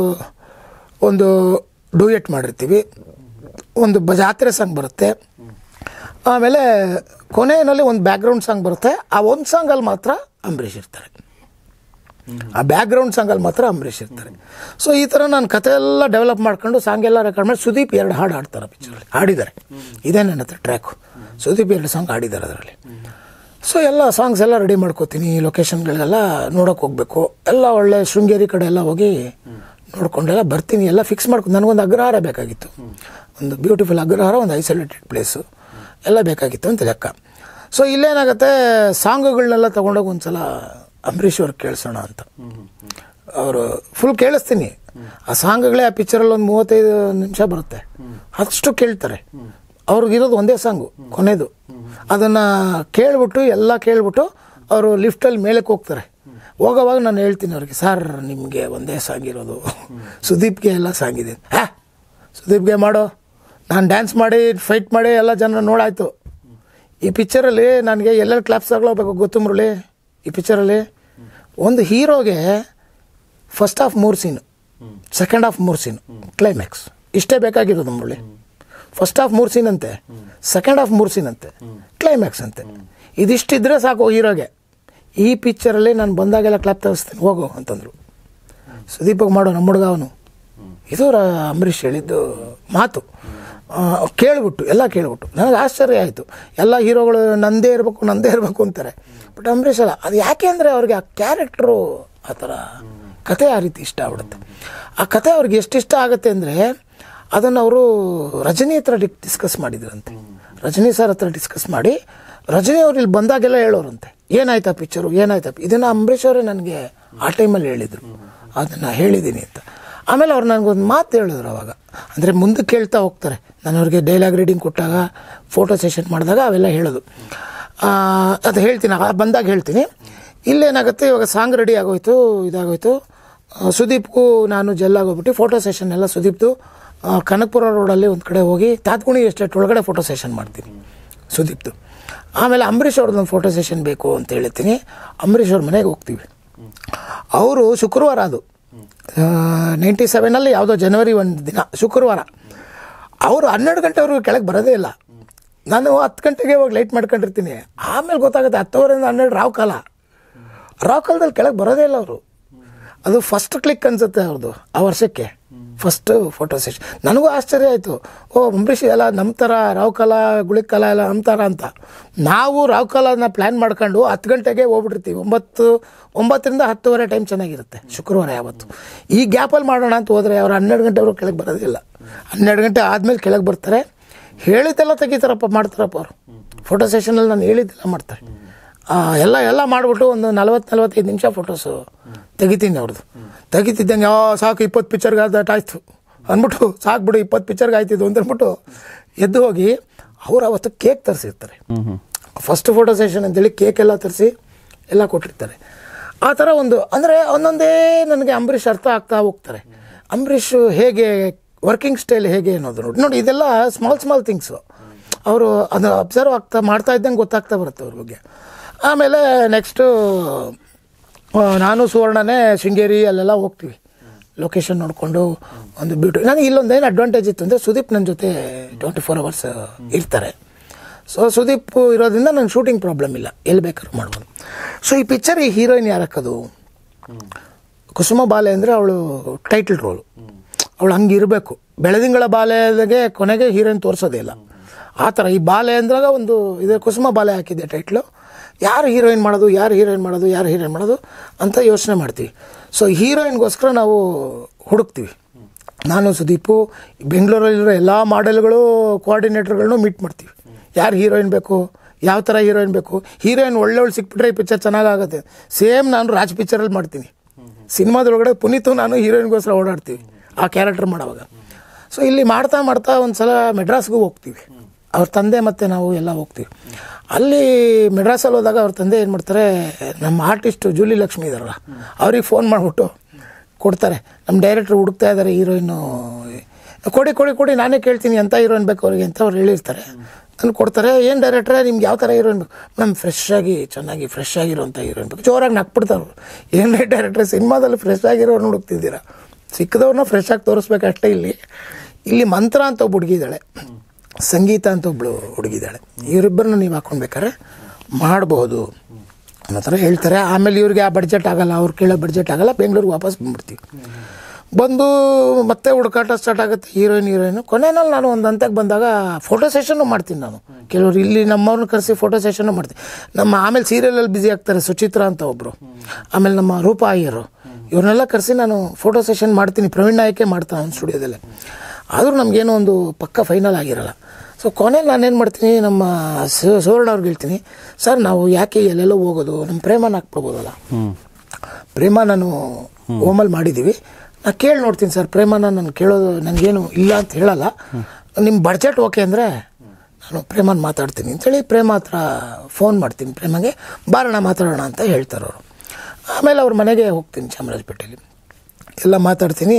ಒಂದು ಡೂಯೆಟ್ ಮಾಡಿರ್ತೀವಿ ಒಂದು ಬ ಜಾತ್ರೆ ಸಾಂಗ್ ಬರುತ್ತೆ ಆಮೇಲೆ ಕೊನೆಯಲ್ಲಿ ಒಂದು ಬ್ಯಾಕ್ಗ್ರೌಂಡ್ ಸಾಂಗ್ ಬರುತ್ತೆ ಆ ಒಂದು ಸಾಂಗಲ್ಲಿ ಮಾತ್ರ ಅಂಬರೀಷ್ ಇರ್ತಾರೆ ಆ ಬ್ಯಾಕ್ಗ್ರೌಂಡ್ ಸಾಂಗಲ್ಲಿ ಮಾತ್ರ ಅಂಬರೀಷ್ ಇರ್ತಾರೆ ಸೊ ಈ ಥರ ನಾನು ಕತೆ ಎಲ್ಲ ಡೆವಲಪ್ ಮಾಡ್ಕೊಂಡು ಸಾಂಗ್ ಎಲ್ಲ ರೆಕಾರ್ಡ್ ಮಾಡಿ ಸುದೀಪ್ ಎರಡು ಹಾಡು ಹಾಡ್ತಾರೆ ಪಿಕ್ಚರಲ್ಲಿ ಹಾಡಿದ್ದಾರೆ ಇದೇ ನನ್ನ ಹತ್ರ ಟ್ರ್ಯಾಕು ಸುದೀಪ್ ಎರಡು ಸಾಂಗ್ ಹಾಡಿದ್ದಾರೆ ಅದರಲ್ಲಿ ಸೊ ಎಲ್ಲ ಸಾಂಗ್ಸ್ ಎಲ್ಲ ರೆಡಿ ಮಾಡ್ಕೋತೀನಿ ಲೊಕೇಶನ್ಗಳಿಗೆಲ್ಲ ನೋಡೋಕೆ ಹೋಗ್ಬೇಕು ಎಲ್ಲ ಒಳ್ಳೆ ಶೃಂಗೇರಿ ಕಡೆ ಎಲ್ಲ ಹೋಗಿ ನೋಡ್ಕೊಂಡೆಲ್ಲ ಬರ್ತೀನಿ ಎಲ್ಲ ಫಿಕ್ಸ್ ಮಾಡ್ಕೊಂಡು ನನಗೊಂದು ಅಗ್ರಹಾರ ಬೇಕಾಗಿತ್ತು ಒಂದು ಬ್ಯೂಟಿಫುಲ್ ಅಗ್ರಹಾರ ಒಂದು ಐಸೋಲೇಟೆಡ್ ಪ್ಲೇಸು ಎಲ್ಲ ಬೇಕಾಗಿತ್ತು ಅಂತ ಲೆಕ್ಕ ಸೊ ಇಲ್ಲೇನಾಗುತ್ತೆ ಸಾಂಗುಗಳನ್ನೆಲ್ಲ ತೊಗೊಂಡೋಗಿ ಒಂದು ಸಲ ಅಂಬರೀಷ್ ಅವ್ರಿಗೆ ಕೇಳಿಸೋಣ ಅಂತ ಅವರು ಫುಲ್ ಕೇಳಿಸ್ತೀನಿ ಆ ಸಾಂಗ್ಗಳೇ ಆ ಪಿಕ್ಚರಲ್ಲಿ ಒಂದು ಮೂವತ್ತೈದು ನಿಮಿಷ ಬರುತ್ತೆ ಅಷ್ಟು ಕೇಳ್ತಾರೆ ಅವ್ರಿಗಿರೋದು ಒಂದೇ ಸಾಂಗು ಕೊನೆದು ಅದನ್ನು ಕೇಳ್ಬಿಟ್ಟು ಎಲ್ಲ ಕೇಳ್ಬಿಟ್ಟು ಅವರು ಲಿಫ್ಟಲ್ಲಿ ಮೇಲಕ್ಕೆ ಹೋಗ್ತಾರೆ ಹೋಗೋವಾಗ ನಾನು ಹೇಳ್ತೀನಿ ಅವ್ರಿಗೆ ಸರ್ ನಿಮಗೆ ಒಂದೇ ಸಾಂಗ್ ಇರೋದು ಸುದೀಪ್ಗೆ ಎಲ್ಲ ಸಾಂಗ್ ಇದೆ ಹಾ ಸುದೀಪ್ಗೆ ಮಾಡೋ ನಾನು ಡ್ಯಾನ್ಸ್ ಮಾಡಿ ಫೈಟ್ ಮಾಡಿ ಎಲ್ಲ ಜನ ನೋಡಾಯ್ತು ಈ ಪಿಕ್ಚರಲ್ಲಿ ನನಗೆ ಎಲ್ಲೆಲ್ಲಿ ಕ್ಲಾಪ್ಸ್ ಆಗ್ಲೋಬೇಕು ಗೊತ್ತು ಮುರಳಿ ಈ ಪಿಕ್ಚರಲ್ಲಿ ಒಂದು ಹೀರೋಗೆ ಫಸ್ಟ್ ಹಾಫ್ ಮೂರು ಸೀನು ಸೆಕೆಂಡ್ ಹಾಫ್ ಮೂರು ಸೀನ್ ಕ್ಲೈಮ್ಯಾಕ್ಸ್ ಇಷ್ಟೇ ಬೇಕಾಗಿರೋದು ಮುಳ್ಳಿ ಫಸ್ಟ್ ಹಾಫ್ ಮೂರು ಸೀನ್ ಅಂತೆ ಸೆಕೆಂಡ್ ಹಾಫ್ ಮೂರು ಸೀನ್ ಅಂತೆ ಕ್ಲೈಮ್ಯಾಕ್ಸ್ ಅಂತೆ ಇದಿಷ್ಟಿದ್ರೆ ಸಾಕು ಹೀರೋಗೆ ಈ ಪಿಕ್ಚರಲ್ಲಿ ನಾನು ಬಂದಾಗೆಲ್ಲ ಕ್ಲಾಪ್ ತರಿಸ್ತೀನಿ ಹೋಗು ಅಂತಂದರು ಸುದೀಪಗೆ ಮಾಡೋ ನಮ್ಮ ಹುಡುಗ ಅವನು ಇದು ರ- ಅಂಬರೀಷ್ ಹೇಳಿದ್ದು ಮಾತು ಆ, ಕೇಳ್ಬಿಟ್ಟು ಎಲ್ಲ ಕೇಳ್ಬಿಟ್ಟು ನನಗೆ ಆಶ್ಚರ್ಯ ಆಯಿತು ಎಲ್ಲ ಹೀರೋಗಳು ನಂದೇ ಇರಬೇಕು ನಂದೇ ಇರಬೇಕು ಅಂತಾರೆ ಬಟ್ ಅಂಬರೀಷ್ ಅಲ್ಲ ಅದು ಯಾಕೆ ಅಂದರೆ ಅವ್ರಿಗೆ ಆ ಕ್ಯಾರೆಕ್ಟ್ರು ಆ ಥರ ಕತೆ ಆ ರೀತಿ ಇಷ್ಟ ಆಗ್ಬಿಡುತ್ತೆ ಆ ಕತೆ ಅವ್ರಿಗೆ ಎಷ್ಟು ಇಷ್ಟ ಆಗುತ್ತೆ ಅಂದರೆ ಅದನ್ನು ಅವರು ರಜನಿ ಹತ್ರ ಡಿಸ್ಕಸ್ ಮಾಡಿದ್ರಂತೆ ರಜನಿ ಸರ್ ಹತ್ರ ಡಿಸ್ಕಸ್ ಮಾಡಿ ರಜನಿ ಅವ್ರು ಇಲ್ಲಿ ಬಂದಾಗೆಲ್ಲ ಹೇಳೋರಂತೆ ಏನಾಯ್ತಾ ಪಿಕ್ಚರು ಏನಾಯ್ತಾ ಇದನ್ನು ಅಂಬರೀಷ್ ಅವರೇ ನನಗೆ ಆ ಟೈಮಲ್ಲಿ ಹೇಳಿದರು ಅದನ್ನು ಹೇಳಿದ್ದೀನಿ ಅಂತ ಆಮೇಲೆ ಅವ್ರು ನನಗೊಂದು ಮಾತು ಹೇಳಿದ್ರು ಅವಾಗ ಅಂದರೆ ಮುಂದಕ್ಕೆ ಕೇಳ್ತಾ ಹೋಗ್ತಾರೆ ನಾನು ಅವ್ರಿಗೆ ಡೈಲಾಗ್ ರೀಡಿಂಗ್ ಕೊಟ್ಟಾಗ ಫೋಟೋ ಸೆಷನ್ ಮಾಡಿದಾಗ ಅವೆಲ್ಲ ಹೇಳೋದು ಆ, ಅದು ಹೇಳ್ತೀನಿ ಆ ಬಂದಾಗ ಹೇಳ್ತೀನಿ ಇಲ್ಲೇನಾಗುತ್ತೆ ಇವಾಗ ಸಾಂಗ್ ರೆಡಿ ಆಗೋಯ್ತು ಇದಾಗೋಯ್ತು ಆ, ಸುದೀಪ್ಗೂ ನಾನು ಜೆಲ್ಲಾಗೋಗ್ಬಿಟ್ಟು ಫೋಟೋ ಸೆಷನ್ ಎಲ್ಲ ಸುದೀಪ್ದು ಆ, ಕನಕಪುರ ರೋಡಲ್ಲಿ ಒಂದು ಕಡೆ ಹೋಗಿ ತಾತ್ಗುಣಿ ಎಸ್ಟೇಟ್ ಒಳಗಡೆ ಫೋಟೋ ಸೆಷನ್ ಮಾಡ್ತೀನಿ ಸುದೀಪ್ದು ಆಮೇಲೆ ಅಂಬರೀಷ್ ಅವ್ರದ್ದೊಂದು ಫೋಟೋ ಸೆಷನ್ ಬೇಕು ಅಂತ ಹೇಳ್ತೀನಿ ಅಂಬರೀಷ್ ಅವ್ರ ಮನೆಗೆ ಹೋಗ್ತೀವಿ ಅವರು ಶುಕ್ರವಾರ ಅದು ನೈಂಟಿ ಸೆವೆನಲ್ಲಿ ಯಾವುದೋ ಜನವರಿ ಒಂದು ದಿನ ಶುಕ್ರವಾರ ಅವರು ಹನ್ನೆರಡು ಗಂಟೆವರೆಗೂ ಕೆಳಗೆ ಬರೋದೇ ಇಲ್ಲ ನಾನು ಹತ್ತು ಗಂಟೆಗೆ ಹೋಗಿ ಲೈಟ್ ಮಾಡ್ಕೊಂಡಿರ್ತೀನಿ ಆಮೇಲೆ ಗೊತ್ತಾಗುತ್ತೆ ಹತ್ತುವರೆಯಿಂದ ಹನ್ನೆರಡು ರಾವ್ ಕಾಲ ರಾವ್ ಕಾಲದಲ್ಲಿ ಕೆಳಗೆ ಬರೋದೇ ಇಲ್ಲ ಅವರು ಅದು ಫಸ್ಟ್ ಕ್ಲಿಕ್ ಅನ್ಸುತ್ತೆ ಅವ್ರದ್ದು ಆ ವರ್ಷಕ್ಕೆ ಫಸ್ಟ್ ಫೋಟೋ ಸೆಷನ್ ನನಗೂ ಆಶ್ಚರ್ಯ ಆಯಿತು ಓ ಅಂಬರೀಷ್ ಎಲ್ಲ ನಮ್ಮ ಥರ ರಾವ್ ಕಾಲ ಗುಳಿಗ್ ಕಾಲ ಎಲ್ಲ ನಮ್ಮ ಥರ ಅಂತ ನಾವು ರಾವ್ ಕಾಲನ ಪ್ಲ್ಯಾನ್ ಮಾಡ್ಕೊಂಡು ಹತ್ತು ಗಂಟೆಗೆ ಹೋಗ್ಬಿಟ್ಟಿರ್ತೀವಿ ಒಂಬತ್ತು ಒಂಬತ್ತರಿಂದ ಹತ್ತುವರೆ ಟೈಮ್ ಚೆನ್ನಾಗಿರುತ್ತೆ ಶುಕ್ರವಾರ ಯಾವತ್ತು ಈ ಗ್ಯಾಪಲ್ಲಿ ಮಾಡೋಣ ಅಂತ ಹೋದರೆ ಅವ್ರು ಹನ್ನೆರಡು ಗಂಟೆವರೆಗೂ ಕೆಳಗೆ ಬರೋದಿಲ್ಲ ಹನ್ನೆರಡು ಗಂಟೆ ಆದಮೇಲೆ ಕೆಳಗೆ ಬರ್ತಾರೆ ಹೇಳಿದ್ದೆಲ್ಲ ತೆಗಿತಾರಪ್ಪ ಮಾಡ್ತಾರಪ್ಪ ಅವರು ಫೋಟೋ ಸೆಷನಲ್ಲಿ ನಾನು ಹೇಳಿದ್ದೆಲ್ಲ ಮಾಡ್ತಾರೆ ಆ, ಎಲ್ಲ ಎಲ್ಲ ಮಾಡಿಬಿಟ್ಟು ಒಂದು ನಲ್ವತ್ತು ನಲ್ವತ್ತೈದು ನಿಮಿಷ ಫೋಟೋಸು ತೆಗಿತೀನಿ ಅವ್ರದ್ದು ತೆಗಿತಿದ್ದಂಗೆ ಯಾವ ಸಾಕು ಇಪ್ಪತ್ತು ಪಿಕ್ಚರ್ಗೆ ಅದು ಆಯ್ತು ಅಂದ್ಬಿಟ್ಟು ಸಾಕು ಬಿಡು ಇಪ್ಪತ್ತು ಪಿಕ್ಚರ್ಗೆ ಆಯ್ತಿದ್ದು ಅಂತ ಅಂದ್ಬಿಟ್ಟು ಎದ್ದು ಹೋಗಿ ಅವ್ರು ಅವತ್ತು ಕೇಕ್ ತರಿಸಿರ್ತಾರೆ ಫಸ್ಟ್ ಫೋಟೋ ಸೆಷನ್ ಅಂತೇಳಿ ಕೇಕ್ ಎಲ್ಲ ತರಿಸಿ ಎಲ್ಲ ಕೊಟ್ಟಿರ್ತಾರೆ ಆ ಥರ ಒಂದು ಅಂದರೆ ಒಂದೊಂದೇ ನನಗೆ ಅಂಬರೀಷ್ ಅರ್ಥ ಆಗ್ತಾ ಹೋಗ್ತಾರೆ ಅಂಬರೀಷ್ ಹೇಗೆ ವರ್ಕಿಂಗ್ ಸ್ಟೈಲ್ ಹೇಗೆ ಅನ್ನೋದು ನೋಡಿ ನೋಡಿ ಇದೆಲ್ಲ ಸ್ಮಾಲ್ ಸ್ಮಾಲ್ ಥಿಂಗ್ಸು ಅವರು ಅದನ್ನು ಅಬ್ಸರ್ವ್ ಆಗ್ತಾ ಮಾಡ್ತಾ ಇದ್ದಂಗೆ ಗೊತ್ತಾಗ್ತಾ ಬರುತ್ತೆ ಅವ್ರ ಬಗ್ಗೆ ಆಮೇಲೆ ನೆಕ್ಸ್ಟು ನಾನು ಸುವರ್ಣನೇ ಶೃಂಗೇರಿ ಅಲ್ಲೆಲ್ಲ ಹೋಗ್ತೀವಿ ಲೊಕೇಶನ್ ನೋಡಿಕೊಂಡು ಒಂದು ಬ್ಯೂಟಿ ನನಗೆ ಇಲ್ಲೊಂದು ಏನು ಅಡ್ವಾಂಟೇಜ್ ಇತ್ತು ಅಂದರೆ ಸುದೀಪ್ ನನ್ನ ಜೊತೆ ಟ್ವೆಂಟಿ ಫೋರ್ ಅವರ್ಸ್ ಇರ್ತಾರೆ ಸೊ ಸುದೀಪ್ ಇರೋದ್ರಿಂದ ನಂಗೆ ಶೂಟಿಂಗ್ ಪ್ರಾಬ್ಲಮ್ ಇಲ್ಲ ಎಲ್ಲಿ ಬೇಕಾದ್ರೂ ಮಾಡ್ಬೋದು ಸೊ ಈ ಪಿಕ್ಚರ್ ಈ ಹೀರೋಯಿನ್ ಯಾರಕ್ಕದು ಕುಸುಮ ಬಾಲೆ ಅಂದರೆ ಅವಳು ಟೈಟಲ್ ರೋಲು ಅವಳು ಹಂಗೆ ಇರಬೇಕು ಬೆಳದಿಂಗಳ ಬಾಲೆಗೆ ಕೊನೆಗೆ ಹೀರೋಯಿನ್ ತೋರಿಸೋದೇ ಇಲ್ಲ ಆ ಥರ ಈ ಬಾಲೆ ಅಂದಾಗ ಒಂದು ಇದು ಕುಸುಮ ಬಾಲೆ ಹಾಕಿದ್ದೆ ಟೈಟ್ಲು ಯಾರು ಹೀರೋಯಿನ್ ಮಾಡೋದು ಯಾರು ಹೀರೋಯಿನ್ ಮಾಡೋದು ಯಾರು ಹೀರೋಯಿನ್ ಮಾಡೋದು ಅಂತ ಯೋಚನೆ ಮಾಡ್ತೀವಿ ಸೊ ಹೀರೋಯಿನ್ಗೋಸ್ಕರ ನಾವು ಹುಡುಕ್ತೀವಿ ನಾನು ಸುದೀಪು ಬೆಂಗಳೂರಲ್ಲಿರೋ ಎಲ್ಲ ಮಾಡೆಲ್ಗಳು ಕೋಆರ್ಡಿನೇಟರ್ಗಳನ್ನೂ ಮೀಟ್ ಮಾಡ್ತೀವಿ ಯಾರು ಹೀರೋಯಿನ್ ಬೇಕು ಯಾವ ಥರ ಹೀರೋಯಿನ್ ಬೇಕು ಹೀರೋಯಿನ್ ಒಳ್ಳೆವಳು ಸಿಕ್ಬಿಟ್ರೆ ಈ ಪಿಕ್ಚರ್ ಚೆನ್ನಾಗಾಗುತ್ತೆ ಸೇಮ್ ನಾನು ರಾಜ್ ಪಿಕ್ಚರಲ್ಲಿ ಮಾಡ್ತೀನಿ ಸಿನಿಮಾದೊಳಗಡೆ ಪುನೀತು ನಾನು ಹೀರೋಯಿನ್ಗೋಸ್ಕರ ಓಡಾಡ್ತೀವಿ ಆ ಕ್ಯಾರೆಕ್ಟರ್ ಮಾಡೋವಾಗ ಸೊ ಇಲ್ಲಿ ಮಾಡ್ತಾ ಮಾಡ್ತಾ ಒಂದು ಸಲ ಮೆಡ್ರಾಸ್ಗೂ ಹೋಗ್ತೀವಿ ಅವ್ರ ತಂದೆ ಮತ್ತು ನಾವು ಎಲ್ಲ ಹೋಗ್ತೀವಿ ಅಲ್ಲಿ ಮೆಡ್ರಾಸಲ್ಲಿ ಹೋದಾಗ ಅವ್ರ ತಂದೆ ಏನು ಮಾಡ್ತಾರೆ ನಮ್ಮ ಆರ್ಟಿಸ್ಟು ಜೂಲಿ ಲಕ್ಷ್ಮಿ ಇದಾರಲ್ಲ ಅವ್ರಿಗೆ ಫೋನ್ ಮಾಡಿಬಿಟ್ಟು ಕೊಡ್ತಾರೆ ನಮ್ಮ ಡೈರೆಕ್ಟ್ರ್ ಹುಡುಕ್ತಾ ಇದ್ದಾರೆ ಹೀರೋಯಿನ್ನು ಕೊಡಿ ಕೊಡಿ ಕೊಡಿ ನಾನೇ ಕೇಳ್ತೀನಿ ಎಂಥ ಹೀರೋಯಿನ್ ಬೇಕು ಅವ್ರಿಗೆ ಅಂತ ಅವ್ರು ಹೇಳಿರ್ತಾರೆ ನಾನು ಕೊಡ್ತಾರೆ ಏನು ಡೈರೆಕ್ಟ್ರೆ ನಿಮ್ಗೆ ಯಾವ ಥರ ಹೀರೋಯಿನ್ ಬೇಕು ನಮ್ಮ ಫ್ರೆಶ್ ಆಗಿ ಚೆನ್ನಾಗಿ ಫ್ರೆಶ್ ಆಗಿರೋಂಥ ಹೀರೋಯಿನ್ ಬೇಕು ಜೋರಾಗಿ ನಕ್ಬಿಡ್ತಾರೆ ಅವ್ರು ಏನು ಡೈರೆಕ್ಟ್ರೆ ಸಿನಿಮಾದಲ್ಲಿ ಫ್ರೆಶ್ ಆಗಿರೋರು ಹುಡುಕ್ತಿದ್ದೀರಾ ಸಿಕ್ಕದವ್ರನ್ನ ಫ್ರೆಶ್ ಆಗಿ ತೋರಿಸ್ಬೇಕು ಅಷ್ಟೇ ಇಲ್ಲಿ ಇಲ್ಲಿ ಮಂತ್ರ ಅಂತ ಒಬ್ಬ ಹುಡುಗಿದ್ದಾಳೆ ಸಂಗೀತ ಅಂತ ಒಬ್ಳು ಹುಡುಗಿದ್ದಾಳೆ ಇವರಿಬ್ಬರನ್ನ ನೀವು ಹಾಕ್ಕೊಳ್ಬೇಕಾರೆ ಮಾಡಬಹುದು ಅನ್ನೋ ಥರ ಹೇಳ್ತಾರೆ ಆಮೇಲೆ ಇವ್ರಿಗೆ ಆ ಬಡ್ಜೆಟ್ ಆಗಲ್ಲ ಅವ್ರು ಕೇಳೋ ಬಡ್ಜೆಟ್ ಆಗಲ್ಲ ಬೆಂಗಳೂರಿಗೆ ವಾಪಸ್ ಬಂದ್ಬಿಡ್ತೀವಿ ಬಂದು ಮತ್ತೆ ಹುಡುಕಾಟ ಸ್ಟಾರ್ಟ್ ಆಗುತ್ತೆ ಹೀರೋಯಿನ್ ಹೀರೋಯಿನು ಕೊನೆಯಲ್ಲಿ ನಾನು ಒಂದು ಹಂತಕ್ಕೆ ಬಂದಾಗ ಫೋಟೋ ಸೆಷನ್ನು ಮಾಡ್ತೀನಿ ನಾನು ಕೆಲವರು ಇಲ್ಲಿ ನಮ್ಮವ್ರನ್ನ ಕರೆಸಿ ಫೋಟೋ ಸೆಷನ್ನು ಮಾಡ್ತೀನಿ ನಮ್ಮ ಆಮೇಲೆ ಸೀರಿಯಲಲ್ಲಿ ಬ್ಯುಸಿ ಆಗ್ತಾರೆ ಸುಚಿತ್ರಾ ಅಂತ ಒಬ್ಬರು ಆಮೇಲೆ ನಮ್ಮ ರೂಪಾ ಅಯ್ಯರು ಇವ್ರನ್ನೆಲ್ಲ ಕರೆಸಿ ನಾನು ಫೋಟೋ ಸೆಷನ್ ಮಾಡ್ತೀನಿ ಪ್ರವೀಣ್ ನಾಯಕೆ ಮಾಡ್ತಾನೆ ಅವ್ನ ಸ್ಟುಡಿಯೋದಲ್ಲೇ ಆದರೂ ನಮಗೇನೋ ಒಂದು ಪಕ್ಕ ಫೈನಲ್ ಆಗಿರಲ್ಲ ಸೊ ಕೊನೆಯಲ್ಲಿ ನಾನೇನು ಮಾಡ್ತೀನಿ ನಮ್ಮ ಸು- ಸುವರ್ಣ ಅವ್ರಿಗೆ ಹೇಳ್ತೀನಿ ಸರ್ ನಾವು ಯಾಕೆ ಎಲ್ಲೆಲ್ಲೋ ಹೋಗೋದು ನಮ್ಮ ಪ್ರೇಮನ ಹಾಕ್ಬಿಡ್ಬೋದಲ್ಲ ಪ್ರೇಮ ನಾನು ಓಮಲ್ಲಿ ಮಾಡಿದ್ದೀವಿ ನಾ ಕೇಳಿ ನೋಡ್ತೀನಿ ಸರ್ ಪ್ರೇಮನ ನಾನು ಕೇಳೋದು ನನಗೇನು ಇಲ್ಲ ಅಂತ ಹೇಳಲ್ಲ ನಿಮ್ಮ ಬಡ್ಜೆಟ್ ಓಕೆ ಅಂದರೆ ನಾನು ಪ್ರೇಮನ ಮಾತಾಡ್ತೀನಿ ಅಂತೇಳಿ ಪ್ರೇಮ ಹತ್ರ ಫೋನ್ ಮಾಡ್ತೀನಿ ಪ್ರೇಮಗೆ ಬಾರೋಣ ಮಾತಾಡೋಣ ಅಂತ ಹೇಳ್ತಾರೆ ಅವರು ಆಮೇಲೆ ಅವ್ರ ಮನೆಗೆ ಹೋಗ್ತೀನಿ ಚಾಮರಾಜಪೇಟೆಯಲ್ಲಿ ಎಲ್ಲ ಮಾತಾಡ್ತೀನಿ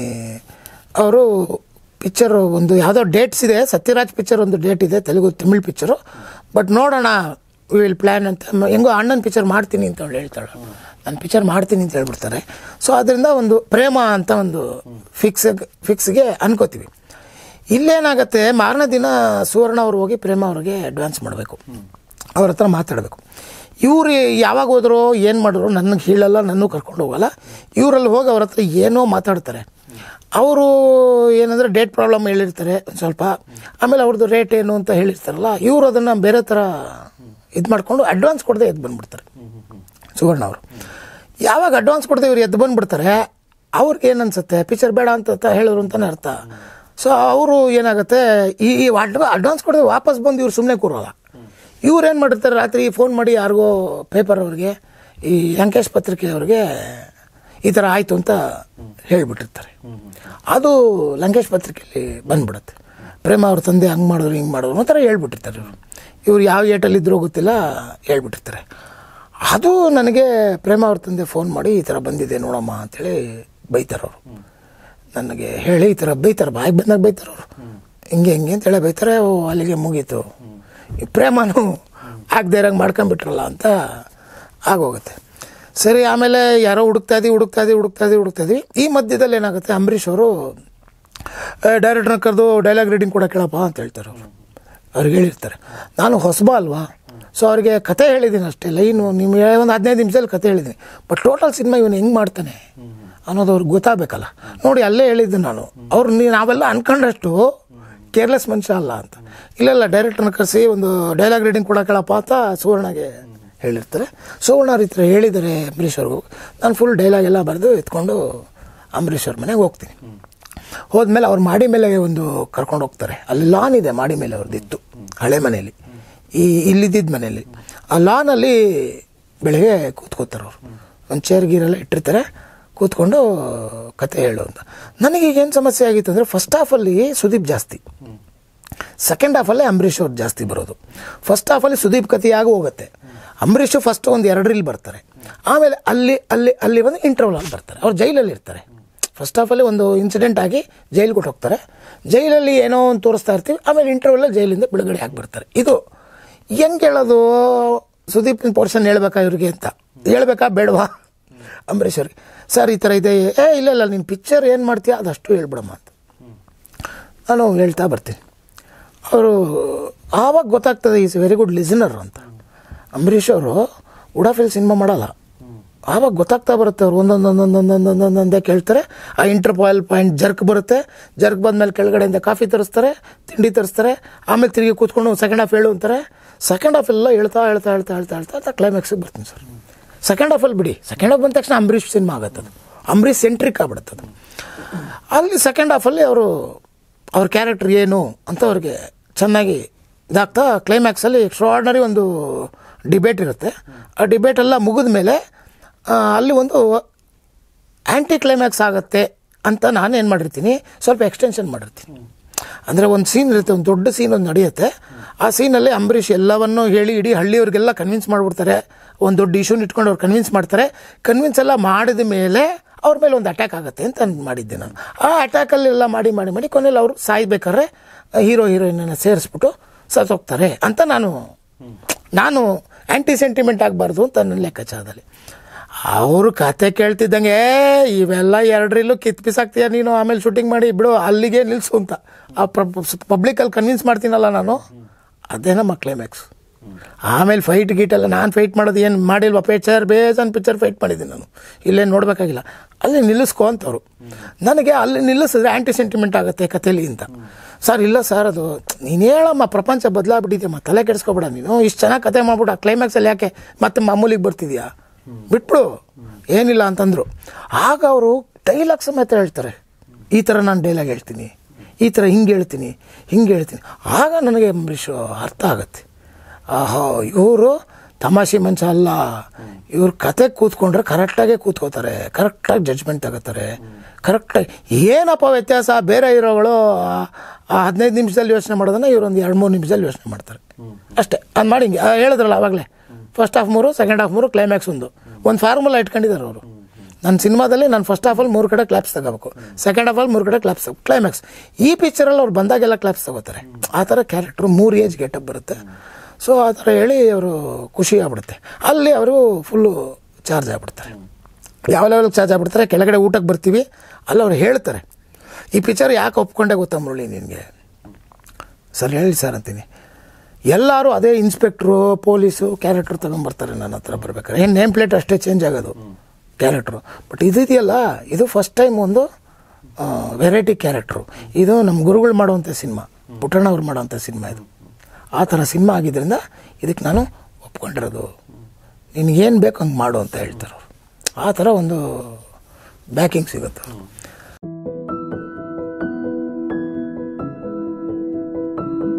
ಅವರು ಪಿಕ್ಚರು ಒಂದು ಯಾವುದೋ ಡೇಟ್ಸ್ ಇದೆ ಸತ್ಯರಾಜ್ ಪಿಕ್ಚರ್ ಒಂದು ಡೇಟ್ ಇದೆ ತೆಲುಗು ತಮಿಳ್ ಪಿಕ್ಚರು ಬಟ್ ನೋಡೋಣ ವಿಲ್ ಪ್ಲ್ಯಾನ್ ಅಂತ ಮ- ಹೆಂಗೋ ಅಣ್ಣನ ಪಿಕ್ಚರ್ ಮಾಡ್ತೀನಿ ಅಂತ ಅವಳು ಹೇಳ್ತಾಳೆ ನಾನು ಪಿಕ್ಚರ್ ಮಾಡ್ತೀನಿ ಅಂತ ಹೇಳ್ಬಿಡ್ತಾರೆ ಸೊ ಅದರಿಂದ ಒಂದು ಪ್ರೇಮ ಅಂತ ಒಂದು ಫಿಕ್ಸ್ ಫಿಕ್ಸ್ಗೆ ಅನ್ಕೋತೀವಿ ಇಲ್ಲೇನಾಗತ್ತೆ ಮಾರನೇ ದಿನ ಸುವರ್ಣ ಅವ್ರು ಹೋಗಿ ಪ್ರೇಮ ಅವ್ರಿಗೆ ಅಡ್ವಾನ್ಸ್ ಮಾಡಬೇಕು ಅವ್ರ ಹತ್ರ ಮಾತಾಡಬೇಕು ಇವ್ರು ಯಾವಾಗ ಹೋದ್ರು ಏನು ಮಾಡಿದ್ರು ನನಗೆ ಹೇಳಲ್ಲ ನನ್ನೂ ಕರ್ಕೊಂಡು ಹೋಗಲ್ಲ ಇವರಲ್ಲಿ ಹೋಗಿ ಅವ್ರ ಹತ್ರ ಏನೋ ಮಾತಾಡ್ತಾರೆ ಅವರು ಏನಂದರೆ ಡೇಟ್ ಪ್ರಾಬ್ಲಮ್ ಹೇಳಿರ್ತಾರೆ ಒಂದು ಸ್ವಲ್ಪ ಆಮೇಲೆ ಅವ್ರದ್ದು ರೇಟ್ ಏನು ಅಂತ ಹೇಳಿರ್ತಾರಲ್ಲ ಇವರು ಅದನ್ನು ಬೇರೆ ಥರ ಇದು ಮಾಡಿಕೊಂಡು ಅಡ್ವಾನ್ಸ್ ಕೊಡದೆ ಎದ್ದು ಬಂದ್ಬಿಡ್ತಾರೆ ಸುವರ್ಣ ಅವರು ಯಾವಾಗ ಅಡ್ವಾನ್ಸ್ ಕೊಡದೆ ಇವ್ರು ಎದ್ದು ಬಂದ್ಬಿಡ್ತಾರೆ ಅವ್ರಿಗೆ ಏನು ಅನ್ಸುತ್ತೆ ಪಿಕ್ಚರ್ ಬೇಡ ಅಂತ ತ- ಹೇಳಿದ್ರು ಅಂತಲೇ ಅರ್ಥ ಸೊ ಅವರು ಏನಾಗುತ್ತೆ ಈ ಈ ಅಡ್ವಾ ಅಡ್ವಾನ್ಸ್ ಕೊಡದೆ ವಾಪಸ್ ಬಂದು ಇವ್ರು ಸುಮ್ಮನೆ ಕೂರೋಲ್ಲ ಇವ್ರು ಏನು ಮಾಡಿರ್ತಾರೆ ರಾತ್ರಿ ಫೋನ್ ಮಾಡಿ ಯಾರಿಗೋ ಪೇಪರ್ ಅವ್ರಿಗೆ ಈ ಲಂಕೇಶ್ ಪತ್ರಿಕೆ ಅವ್ರಿಗೆ ಈ ಥರ ಆಯಿತು ಅಂತ ಹೇಳಿಬಿಟ್ಟಿರ್ತಾರೆ ಅದು ಲಂಕೇಶ್ ಪತ್ರಿಕೆಯಲ್ಲಿ ಬಂದ್ಬಿಡುತ್ತೆ ಪ್ರೇಮ ಅವ್ರ ತಂದೆ ಹಂಗೆ ಮಾಡಿದ್ರು ಹಿಂಗೆ ಮಾಡಿದ್ರು ಒಂಥರ ಹೇಳ್ಬಿಟ್ಟಿರ್ತಾರೆ ಇವರು ಇವ್ರು ಯಾವ ಏಟಲ್ಲಿ ಇದ್ರೋ ಗೊತ್ತಿಲ್ಲ ಹೇಳ್ಬಿಟ್ಟಿರ್ತಾರೆ ಅದು ನನಗೆ ಪ್ರೇಮ ಅವ್ರ ತಂದೆ ಫೋನ್ ಮಾಡಿ ಈ ಥರ ಬಂದಿದೆ ನೋಡಮ್ಮ ಅಂತೇಳಿ ಬೈತಾರೆ ಅವರು ನನಗೆ ಹೇಳಿ ಈ ಥರ ಬೈತಾರೆ ಬಾಯಿಗೆ ಬಂದಾಗ ಬೈತಾರೆ ಅವರು ಹಿಂಗೆ ಹಿಂಗೆ ಅಂತೇಳಿ ಬೈತಾರೆ ಓ ಅಲ್ಲಿಗೆ ಮುಗೀತು ಈ ಪ್ರೇಮನು ಆಗದೆ ಇರಂಗೆ ಮಾಡ್ಕೊಂಬಿಟ್ರಲ್ಲ ಅಂತ ಆಗೋಗುತ್ತೆ ಸರಿ ಆಮೇಲೆ ಯಾರೋ ಹುಡುಕ್ತಾ ಇದೀವಿ ಹುಡುಕ್ತಾ ಇದೀವಿ ಹುಡುಕ್ತಾ ಇದೀವಿ ಹುಡುಕ್ತಾ ಇದೀವಿ ಈ ಮಧ್ಯದಲ್ಲಿ ಏನಾಗುತ್ತೆ ಅಂಬರೀಷ್ ಅವರು ಡೈರೆಕ್ಟ್ರನ್ನ ಕರೆದು ಡೈಲಾಗ್ ರೀಡಿಂಗ್ ಕೂಡ ಕೇಳಪ್ಪ ಅಂತ ಹೇಳ್ತಾರೆ ಅವರು ಅವ್ರಿಗೆ ಹೇಳಿರ್ತಾರೆ ನಾನು ಹೊಸಬ ಅಲ್ವಾ ಸೊ ಅವ್ರಿಗೆ ಕತೆ ಹೇಳಿದ್ದೀನಿ ಅಷ್ಟೇ ಲೈನು ನಿಮಗೆ ಒಂದು ಹದಿನೈದು ನಿಮಿಷದಲ್ಲಿ ಕತೆ ಹೇಳಿದ್ದೀನಿ ಬಟ್ ಟೋಟಲ್ ಸಿನಿಮಾ ಇವನು ಹೆಂಗೆ ಮಾಡ್ತಾನೆ ಅನ್ನೋದು ಅವ್ರಿಗೆ ಗೊತ್ತಾಗಬೇಕಲ್ಲ ನೋಡಿ ಅಲ್ಲೇ ಹೇಳಿದ್ದು ನಾನು ಅವ್ರು ನೀ ನಾವೆಲ್ಲ ಅನ್ಕೊಂಡಷ್ಟು ಕೇರ್ಲೆಸ್ ಮನುಷ್ಯ ಅಲ್ಲ ಅಂತ ಇಲ್ಲ ಇಲ್ಲ ಡೈರೆಕ್ಟರ್ನ ಕರೆಸಿ ಒಂದು ಡೈಲಾಗ್ ರೀಡಿಂಗ್ ಕೂಡ ಕೇಳಪ್ಪ ಅಂತ ಸುವರ್ಣಗೆ ಹೇಳಿರ್ತಾರೆ ಸುವರ್ಣ ಅವ್ರ ಹತ್ರ ಹೇಳಿದ್ದಾರೆ ಅಂಬರೀಷ್ ಅವ್ರಿಗೂ ನಾನು ಫುಲ್ ಡೈಲಾಗ್ ಎಲ್ಲ ಬರೆದು ಎತ್ಕೊಂಡು ಅಂಬರೀಷ್ ಅವ್ರ ಮನೆಗೆ ಹೋಗ್ತೀನಿ ಹೋದ್ಮೇಲೆ ಅವ್ರ ಮಾಡಿ ಮೇಲೆ ಒಂದು ಕರ್ಕೊಂಡು ಹೋಗ್ತಾರೆ ಅಲ್ಲಿ ಲಾನ್ ಇದೆ ಮಾಡಿ ಮೇಲೆ ಅವ್ರದ್ದಿತ್ತು ಹಳೆ ಮನೆಯಲ್ಲಿ ಈ ಇಲ್ಲಿದ್ದಿದ್ದ ಮನೆಯಲ್ಲಿ ಆ ಲಾನಲ್ಲಿ ಬೆಳಗ್ಗೆ ಕೂತ್ಕೋತಾರೆ ಅವರು ಒಂದು ಚೇರ್ ಗೀರೆಲ್ಲ ಇಟ್ಟಿರ್ತಾರೆ ಕೂತ್ಕೊಂಡು ಕತೆ ಹೇಳು ಅಂತ ನನಗೆ ಈಗ ಏನು ಸಮಸ್ಯೆ ಆಗಿತ್ತು ಅಂದರೆ ಫಸ್ಟ್ ಹಾಫಲ್ಲಿ ಸುದೀಪ್ ಜಾಸ್ತಿ ಸೆಕೆಂಡ್ ಹಾಫಲ್ಲೇ ಅಂಬರೀಷ್ ಅವ್ರು ಜಾಸ್ತಿ ಬರೋದು ಫಸ್ಟ್ ಹಾಫಲ್ಲಿ ಸುದೀಪ್ ಕಥೆಯಾಗಿ ಹೋಗುತ್ತೆ ಅಂಬರೀಷು ಫಸ್ಟ್ ಒಂದು ಎರಡು ರೀಲ್ ಬರ್ತಾರೆ ಆಮೇಲೆ ಅಲ್ಲಿ ಅಲ್ಲಿ ಅಲ್ಲಿ ಬಂದು ಇಂಟರ್ವಲ್ ಅಲ್ಲಿ ಬರ್ತಾರೆ ಅವ್ರು ಜೈಲಲ್ಲಿ ಇರ್ತಾರೆ ಫಸ್ಟ್ ಹಾಫಲ್ಲಿ ಒಂದು ಇನ್ಸಿಡೆಂಟ್ ಆಗಿ ಜೈಲಿಗೆ ಕೊಟ್ಟು ಹೋಗ್ತಾರೆ ಜೈಲಲ್ಲಿ ಏನೋ ಒಂದು ತೋರಿಸ್ತಾ ಇರ್ತೀವಿ ಆಮೇಲೆ ಇಂಟರ್ವಲ್ ಜೈಲಿಂದ ಬಿಡುಗಡೆ ಆಗಿಬಿಡ್ತಾರೆ ಇದು ಹೆಂಗೆ ಹೇಳೋದು ಸುದೀಪ್ನ ಪೋರ್ಷನ್ ಹೇಳ್ಬೇಕಾ ಇವ್ರಿಗೆ ಅಂತ ಹೇಳ್ಬೇಕಾ ಬೇಡವಾ ಅಂಬರೀಷ್ ಅವ್ರಿಗೆ ಸರ್ ಈ ಥರ ಇದೆ ಏ ಇಲ್ಲ ಇಲ್ಲ ನೀನು ಪಿಕ್ಚರ್ ಏನು ಮಾಡ್ತೀಯ ಅದಷ್ಟು ಹೇಳ್ಬಿಡಮ್ಮ ಅಂತ ನಾನು ಹೇಳ್ತಾ ಬರ್ತೀನಿ ಅವರು ಆವಾಗ ಗೊತ್ತಾಗ್ತದೆ ಈಸ್ ವೆರಿ ಗುಡ್ ಲಿಸನರ್ ಅಂತ ಅಂಬರೀಷ್ ಅವರು ಉಡಾಫಿಲ್ ಸಿನಿಮಾ ಮಾಡಲ್ಲ ಆವಾಗ ಗೊತ್ತಾಗ್ತಾ ಬರುತ್ತೆ ಅವ್ರು ಒಂದೊಂದು ಒಂದೊಂದು ಒಂದೊಂದು ಒಂದೊಂದು ಒಂದೇ ಕೇಳ್ತಾರೆ ಆ ಇಂಟರ್ಪಾಯಲ್ ಪಾಯಿಂಟ್ ಜರ್ಕ್ ಬರುತ್ತೆ ಜರ್ಕ್ ಬಂದಮೇಲೆ ಕೆಳಗಡೆಯಿಂದ ಕಾಫಿ ತರಿಸ್ತಾರೆ ತಿಂಡಿ ತರಿಸ್ತಾರೆ ಆಮೇಲೆ ತಿರುಗಿ ಕೂತ್ಕೊಂಡು ಸೆಕೆಂಡ್ ಹಾಫ್ ಹೇಳು ಅಂತಾರೆ ಸೆಕೆಂಡ್ ಹಾಫ್ ಎಲ್ಲ ಹೇಳ್ತಾ ಹೇಳ್ತಾ ಹೇಳ್ತಾ ಹೇಳ್ತಾ ಹೇಳ್ತಾ ಹೇಳ್ತಾ ಕ್ಲೈಮ್ಯಾಕ್ಸಿಗೆ ಬರ್ತೀನಿ ಸರ್ ಸೆಕೆಂಡ್ ಹಾಫಲ್ಲಿ ಬಿಡಿ ಸೆಕೆಂಡ್ ಹಾಫ್ ಬಂದ ತಕ್ಷಣ ಅಂಬರೀಷ್ ಸಿನಿಮಾ ಆಗುತ್ತೆ ಅದು ಅಂಬರೀಷ್ ಸೆಂಟ್ರಿಕ್ ಆಗ್ಬಿಡುತ್ತೆ ಅದು ಅಲ್ಲಿ ಸೆಕೆಂಡ್ ಹಾಫಲ್ಲಿ ಅವರು ಅವ್ರ ಕ್ಯಾರೆಕ್ಟರ್ ಏನು ಅಂತ ಅವ್ರಿಗೆ ಚೆನ್ನಾಗಿ ಇದಾಗ್ತಾ ಕ್ಲೈಮ್ಯಾಕ್ಸಲ್ಲಿ ಎಕ್ಸ್ಟ್ರಾರ್ಡನರಿ ಒಂದು ಡಿಬೇಟ್ ಇರುತ್ತೆ ಆ ಡಿಬೇಟ್ ಎಲ್ಲ ಮುಗಿದ ಮೇಲೆ ಆ, ಅಲ್ಲಿ ಒಂದು ಆ್ಯಂಟಿ ಕ್ಲೈಮ್ಯಾಕ್ಸ್ ಆಗುತ್ತೆ ಅಂತ ನಾನು ಏನು ಮಾಡಿರ್ತೀನಿ ಸ್ವಲ್ಪ ಎಕ್ಸ್ಟೆನ್ಷನ್ ಮಾಡಿರ್ತೀನಿ ಅಂದರೆ ಒಂದು ಸೀನ್ ಇರುತ್ತೆ ಒಂದು ದೊಡ್ಡ ಸೀನ್ ಒಂದು ನಡೆಯುತ್ತೆ ಆ ಸೀನಲ್ಲಿ ಅಂಬರೀಷ್ ಎಲ್ಲವನ್ನೂ ಹೇಳಿ ಇಡೀ ಹಳ್ಳಿಯವ್ರಿಗೆಲ್ಲ ಕನ್ವಿನ್ಸ್ ಮಾಡಿಬಿಡ್ತಾರೆ ಒಂದು ದೊಡ್ಡ ಇಶ್ಯೂನ ಇಟ್ಕೊಂಡು ಅವ್ರು ಕನ್ವಿನ್ಸ್ ಮಾಡ್ತಾರೆ ಕನ್ವಿನ್ಸ್ ಎಲ್ಲ ಮಾಡಿದ ಮೇಲೆ ಅವ್ರ ಮೇಲೆ ಒಂದು ಅಟ್ಯಾಕ್ ಆಗುತ್ತೆ ಅಂತ ನಾನು ಮಾಡಿದ್ದೆ ನಾನು ಆ ಅಟ್ಯಾಕಲ್ಲೆಲ್ಲ ಮಾಡಿ ಮಾಡಿ ಮಾಡಿ ಕೊನೆಯಲ್ಲಿ ಅವರು ಸಾಯ್ಬೇಕಾದ್ರೆ ಹೀರೋ ಹೀರೋಯಿನನ್ನು ಸೇರಿಸ್ಬಿಟ್ಟು ಸತ್ತೋಗ್ತಾರೆ ಅಂತ ನಾನು ನಾನು ಆ್ಯಂಟಿ ಸೆಂಟಿಮೆಂಟ್ ಆಗಬಾರ್ದು ಅಂತ ನನ್ನ ಲೆಕ್ಕಾಚಾರದಲ್ಲಿ ಅವರು ಕತೆ ಕೇಳ್ತಿದ್ದಂಗೆ "ಏ, ಇವೆಲ್ಲ ಎರಡರಲ್ಲೂ ಕಿತ್ ಬಿಸಾಕ್ತೀಯ ನೀನು ಆಮೇಲೆ ಶೂಟಿಂಗ್ ಮಾಡಿ ಬಿಡು ಅಲ್ಲಿಗೆ ನಿಲ್ಸು ಅಂತ ಆ ಪಬ್ಲಿಕಲ್ಲಿ ಕನ್ವಿನ್ಸ್ ಮಾಡ್ತೀನಲ್ಲ ನಾನು ಅದೇ ನಮ್ಮ ಕ್ಲೈಮ್ಯಾಕ್ಸ್ ಆಮೇಲೆ ಫೈಟ್ ಗೀಟೆಲ್ಲ ನಾನು ಫೈಟ್ ಮಾಡೋದು ಏನು ಮಾಡಿಲ್ವ ಪಿಕ್ಚರ್ ಬೇಸನ್ ಪಿಕ್ಚರ್ ಫೈಟ್ ಮಾಡಿದ್ದೀನಿ ನಾನು ಇಲ್ಲೇನು ನೋಡಬೇಕಾಗಿಲ್ಲ ಅಲ್ಲಿ ನಿಲ್ಲಿಸ್ಕೊ ಅಂತವ್ರು ನನಗೆ ಅಲ್ಲಿ ನಿಲ್ಲಿಸಿದ್ರೆ ಆ್ಯಂಟಿ ಸೆಂಟಿಮೆಂಟ್ ಆಗುತ್ತೆ ಕಥೆಲಿ ಅಂತ ಸರ್ ಇಲ್ಲ ಸರ್ ಅದು ನೀನು ಹೇಳಮ್ಮ ಪ್ರಪಂಚ ಬದಲಾಗ್ಬಿಟ್ಟಿದ್ಯಮ್ಮ ತಲೆ ಕೆಡಿಸ್ಕೊಬೇಡ ನೀನು ಇಷ್ಟು ಚೆನ್ನಾಗಿ ಕತೆ ಮಾಡ್ಬಿಟ್ಟು ಆ ಕ್ಲೈಮ್ಯಾಕ್ಸಲ್ಲಿ ಯಾಕೆ ಮತ್ತೆ ಮಾಮೂಲಿಗೆ ಬರ್ತಿದ್ಯಾ ಬಿಟ್ಬಿಡು ಏನಿಲ್ಲ ಅಂತಂದರು ಆಗ ಅವರು ಡೈಲಾಗ್ ಸಮೇತ ಹೇಳ್ತಾರೆ ಈ ಥರ ನಾನು ಡೈಲಾಗ್ ಹೇಳ್ತೀನಿ ಈ ಥರ ಹಿಂಗೆ ಹೇಳ್ತೀನಿ ಹಿಂಗೆ ಹೇಳ್ತೀನಿ ಆಗ ನನಗೆ ಅಂಬರೀಷ್ ಅರ್ಥ ಆಗುತ್ತೆ ಆಹೋ ಇವರು ತಮಾಷೆ ಮನುಷ್ಯ ಅಲ್ಲ ಇವ್ರ ಕತೆ ಕೂತ್ಕೊಂಡ್ರೆ ಕರೆಕ್ಟಾಗೆ ಕೂತ್ಕೋತಾರೆ ಕರೆಕ್ಟಾಗಿ ಜಡ್ಜ್ಮೆಂಟ್ ತಗೋತಾರೆ ಕರೆಕ್ಟಾಗಿ ಏನಪ್ಪ ವ್ಯತ್ಯಾಸ ಬೇರೆ ಹೀರೋಗಳು ಆ ಹದಿನೈದು ನಿಮಿಷದಲ್ಲಿ ಯೋಚನೆ ಮಾಡೋದನ್ನ ಇವ್ರು ಒಂದು ಎರಡು ಮೂರು ನಿಮಿಷದಲ್ಲಿ ಯೋಚನೆ ಮಾಡ್ತಾರೆ ಅಷ್ಟೇ ಅದು ಮಾಡಿ ಹಿಂಗೆ ಆ, ಹೇಳಿದ್ರಲ್ಲ ಆವಾಗಲೇ ಫಸ್ಟ್ ಹಾಫ್ ಮೂರು ಸೆಕೆಂಡ್ ಹಾಫ್ ಮೂರು ಕ್ಲೈಮ್ಯಾಕ್ಸ್ ಒಂದು ಒಂದು ಫಾರ್ಮುಲಾ ಇಟ್ಕೊಂಡಿದ್ದಾರೆ ಅವರು ನನ್ನ ಸಿನಿಮಾದಲ್ಲಿ ನಾನು ಫಸ್ಟ್ ಹಾಫಲ್ಲಿ ಮೂರು ಕಡೆ ಕ್ಲಾಪ್ಸ್ ತಗೋಬೇಕು ಸೆಕೆಂಡ್ ಹಾಫಲ್ಲಿ ಮೂರು ಕಡೆ ಕ್ಲಾಪ್ಸ್ ಕ್ಲೈಮ್ಯಾಕ್ಸ್ ಈ ಪಿಕ್ಚರಲ್ಲಿ ಅವ್ರು ಬಂದಾಗೆಲ್ಲ ಕ್ಲಾಪ್ಸ್ ತಗೋತಾರೆ ಆ ಥರ ಕ್ಯಾರೆಕ್ಟ್ರು ಮೂರು ಏಜ್ ಗೆಟಪ್ ಬರುತ್ತೆ ಸೊ ಆ ಥರ ಹೇಳಿ ಅವರು ಖುಷಿ ಆಗ್ಬಿಡುತ್ತೆ ಅಲ್ಲಿ ಅವರು ಫುಲ್ಲು ಚಾರ್ಜ್ ಆಗ್ಬಿಡ್ತಾರೆ ಯಾವ ಲೆವೆಲ್ಗೆ ಚಾರ್ಜ್ ಆಗ್ಬಿಡ್ತಾರೆ ಕೆಳಗಡೆ ಊಟಕ್ಕೆ ಬರ್ತೀವಿ ಅಲ್ಲಿ ಅವ್ರು ಹೇಳ್ತಾರೆ ಈ ಪಿಕ್ಚರ್ ಯಾಕೆ ಒಪ್ಕೊಂಡೆ ಗೊತ್ತಾ ಮುರಳಿ ನಿನಗೆ ಸರ್ ಹೇಳಿ ಸರ್ ಅಂತೀನಿ ಎಲ್ಲರೂ ಅದೇ ಇನ್ಸ್ಪೆಕ್ಟ್ರು ಪೊಲೀಸು ಕ್ಯಾರೆಕ್ಟ್ರ್ ತೊಗೊಂಬರ್ತಾರೆ ನನ್ನ ಹತ್ರ ಬರ್ಬೇಕಾದ್ರೆ ಏನು ನೇಮ್ ಪ್ಲೇಟ್ ಅಷ್ಟೇ ಚೇಂಜ್ ಆಗೋದು ಕ್ಯಾರೆಕ್ಟ್ರು ಬಟ್ ಇದೆಯಲ್ಲ ಇದು ಫಸ್ಟ್ ಟೈಮ್ ಒಂದು ವೆರೈಟಿ ಕ್ಯಾರೆಕ್ಟ್ರು ಇದು ನಮ್ಮ ಗುರುಗಳು ಮಾಡುವಂಥ ಸಿನಿಮಾ ಪುಟ್ಟಣ್ಣ ಅವ್ರು ಮಾಡುವಂಥ ಸಿನಿಮಾ ಇದು ಆ ಥರ ಸಿನಿಮಾ ಆಗಿದ್ದರಿಂದ ಇದಕ್ಕೆ ನಾನು ಒಪ್ಕೊಂಡಿರೋದು ನಿನಗೇನು ಬೇಕು ಹಂಗೆ ಮಾಡು ಅಂತ ಹೇಳ್ತಾರೆ ಅವ್ರು ಆ ಥರ ಒಂದು ಬ್ಯಾಕಿಂಗ್ ಸಿಗುತ್ತೆ ಅವ್ರು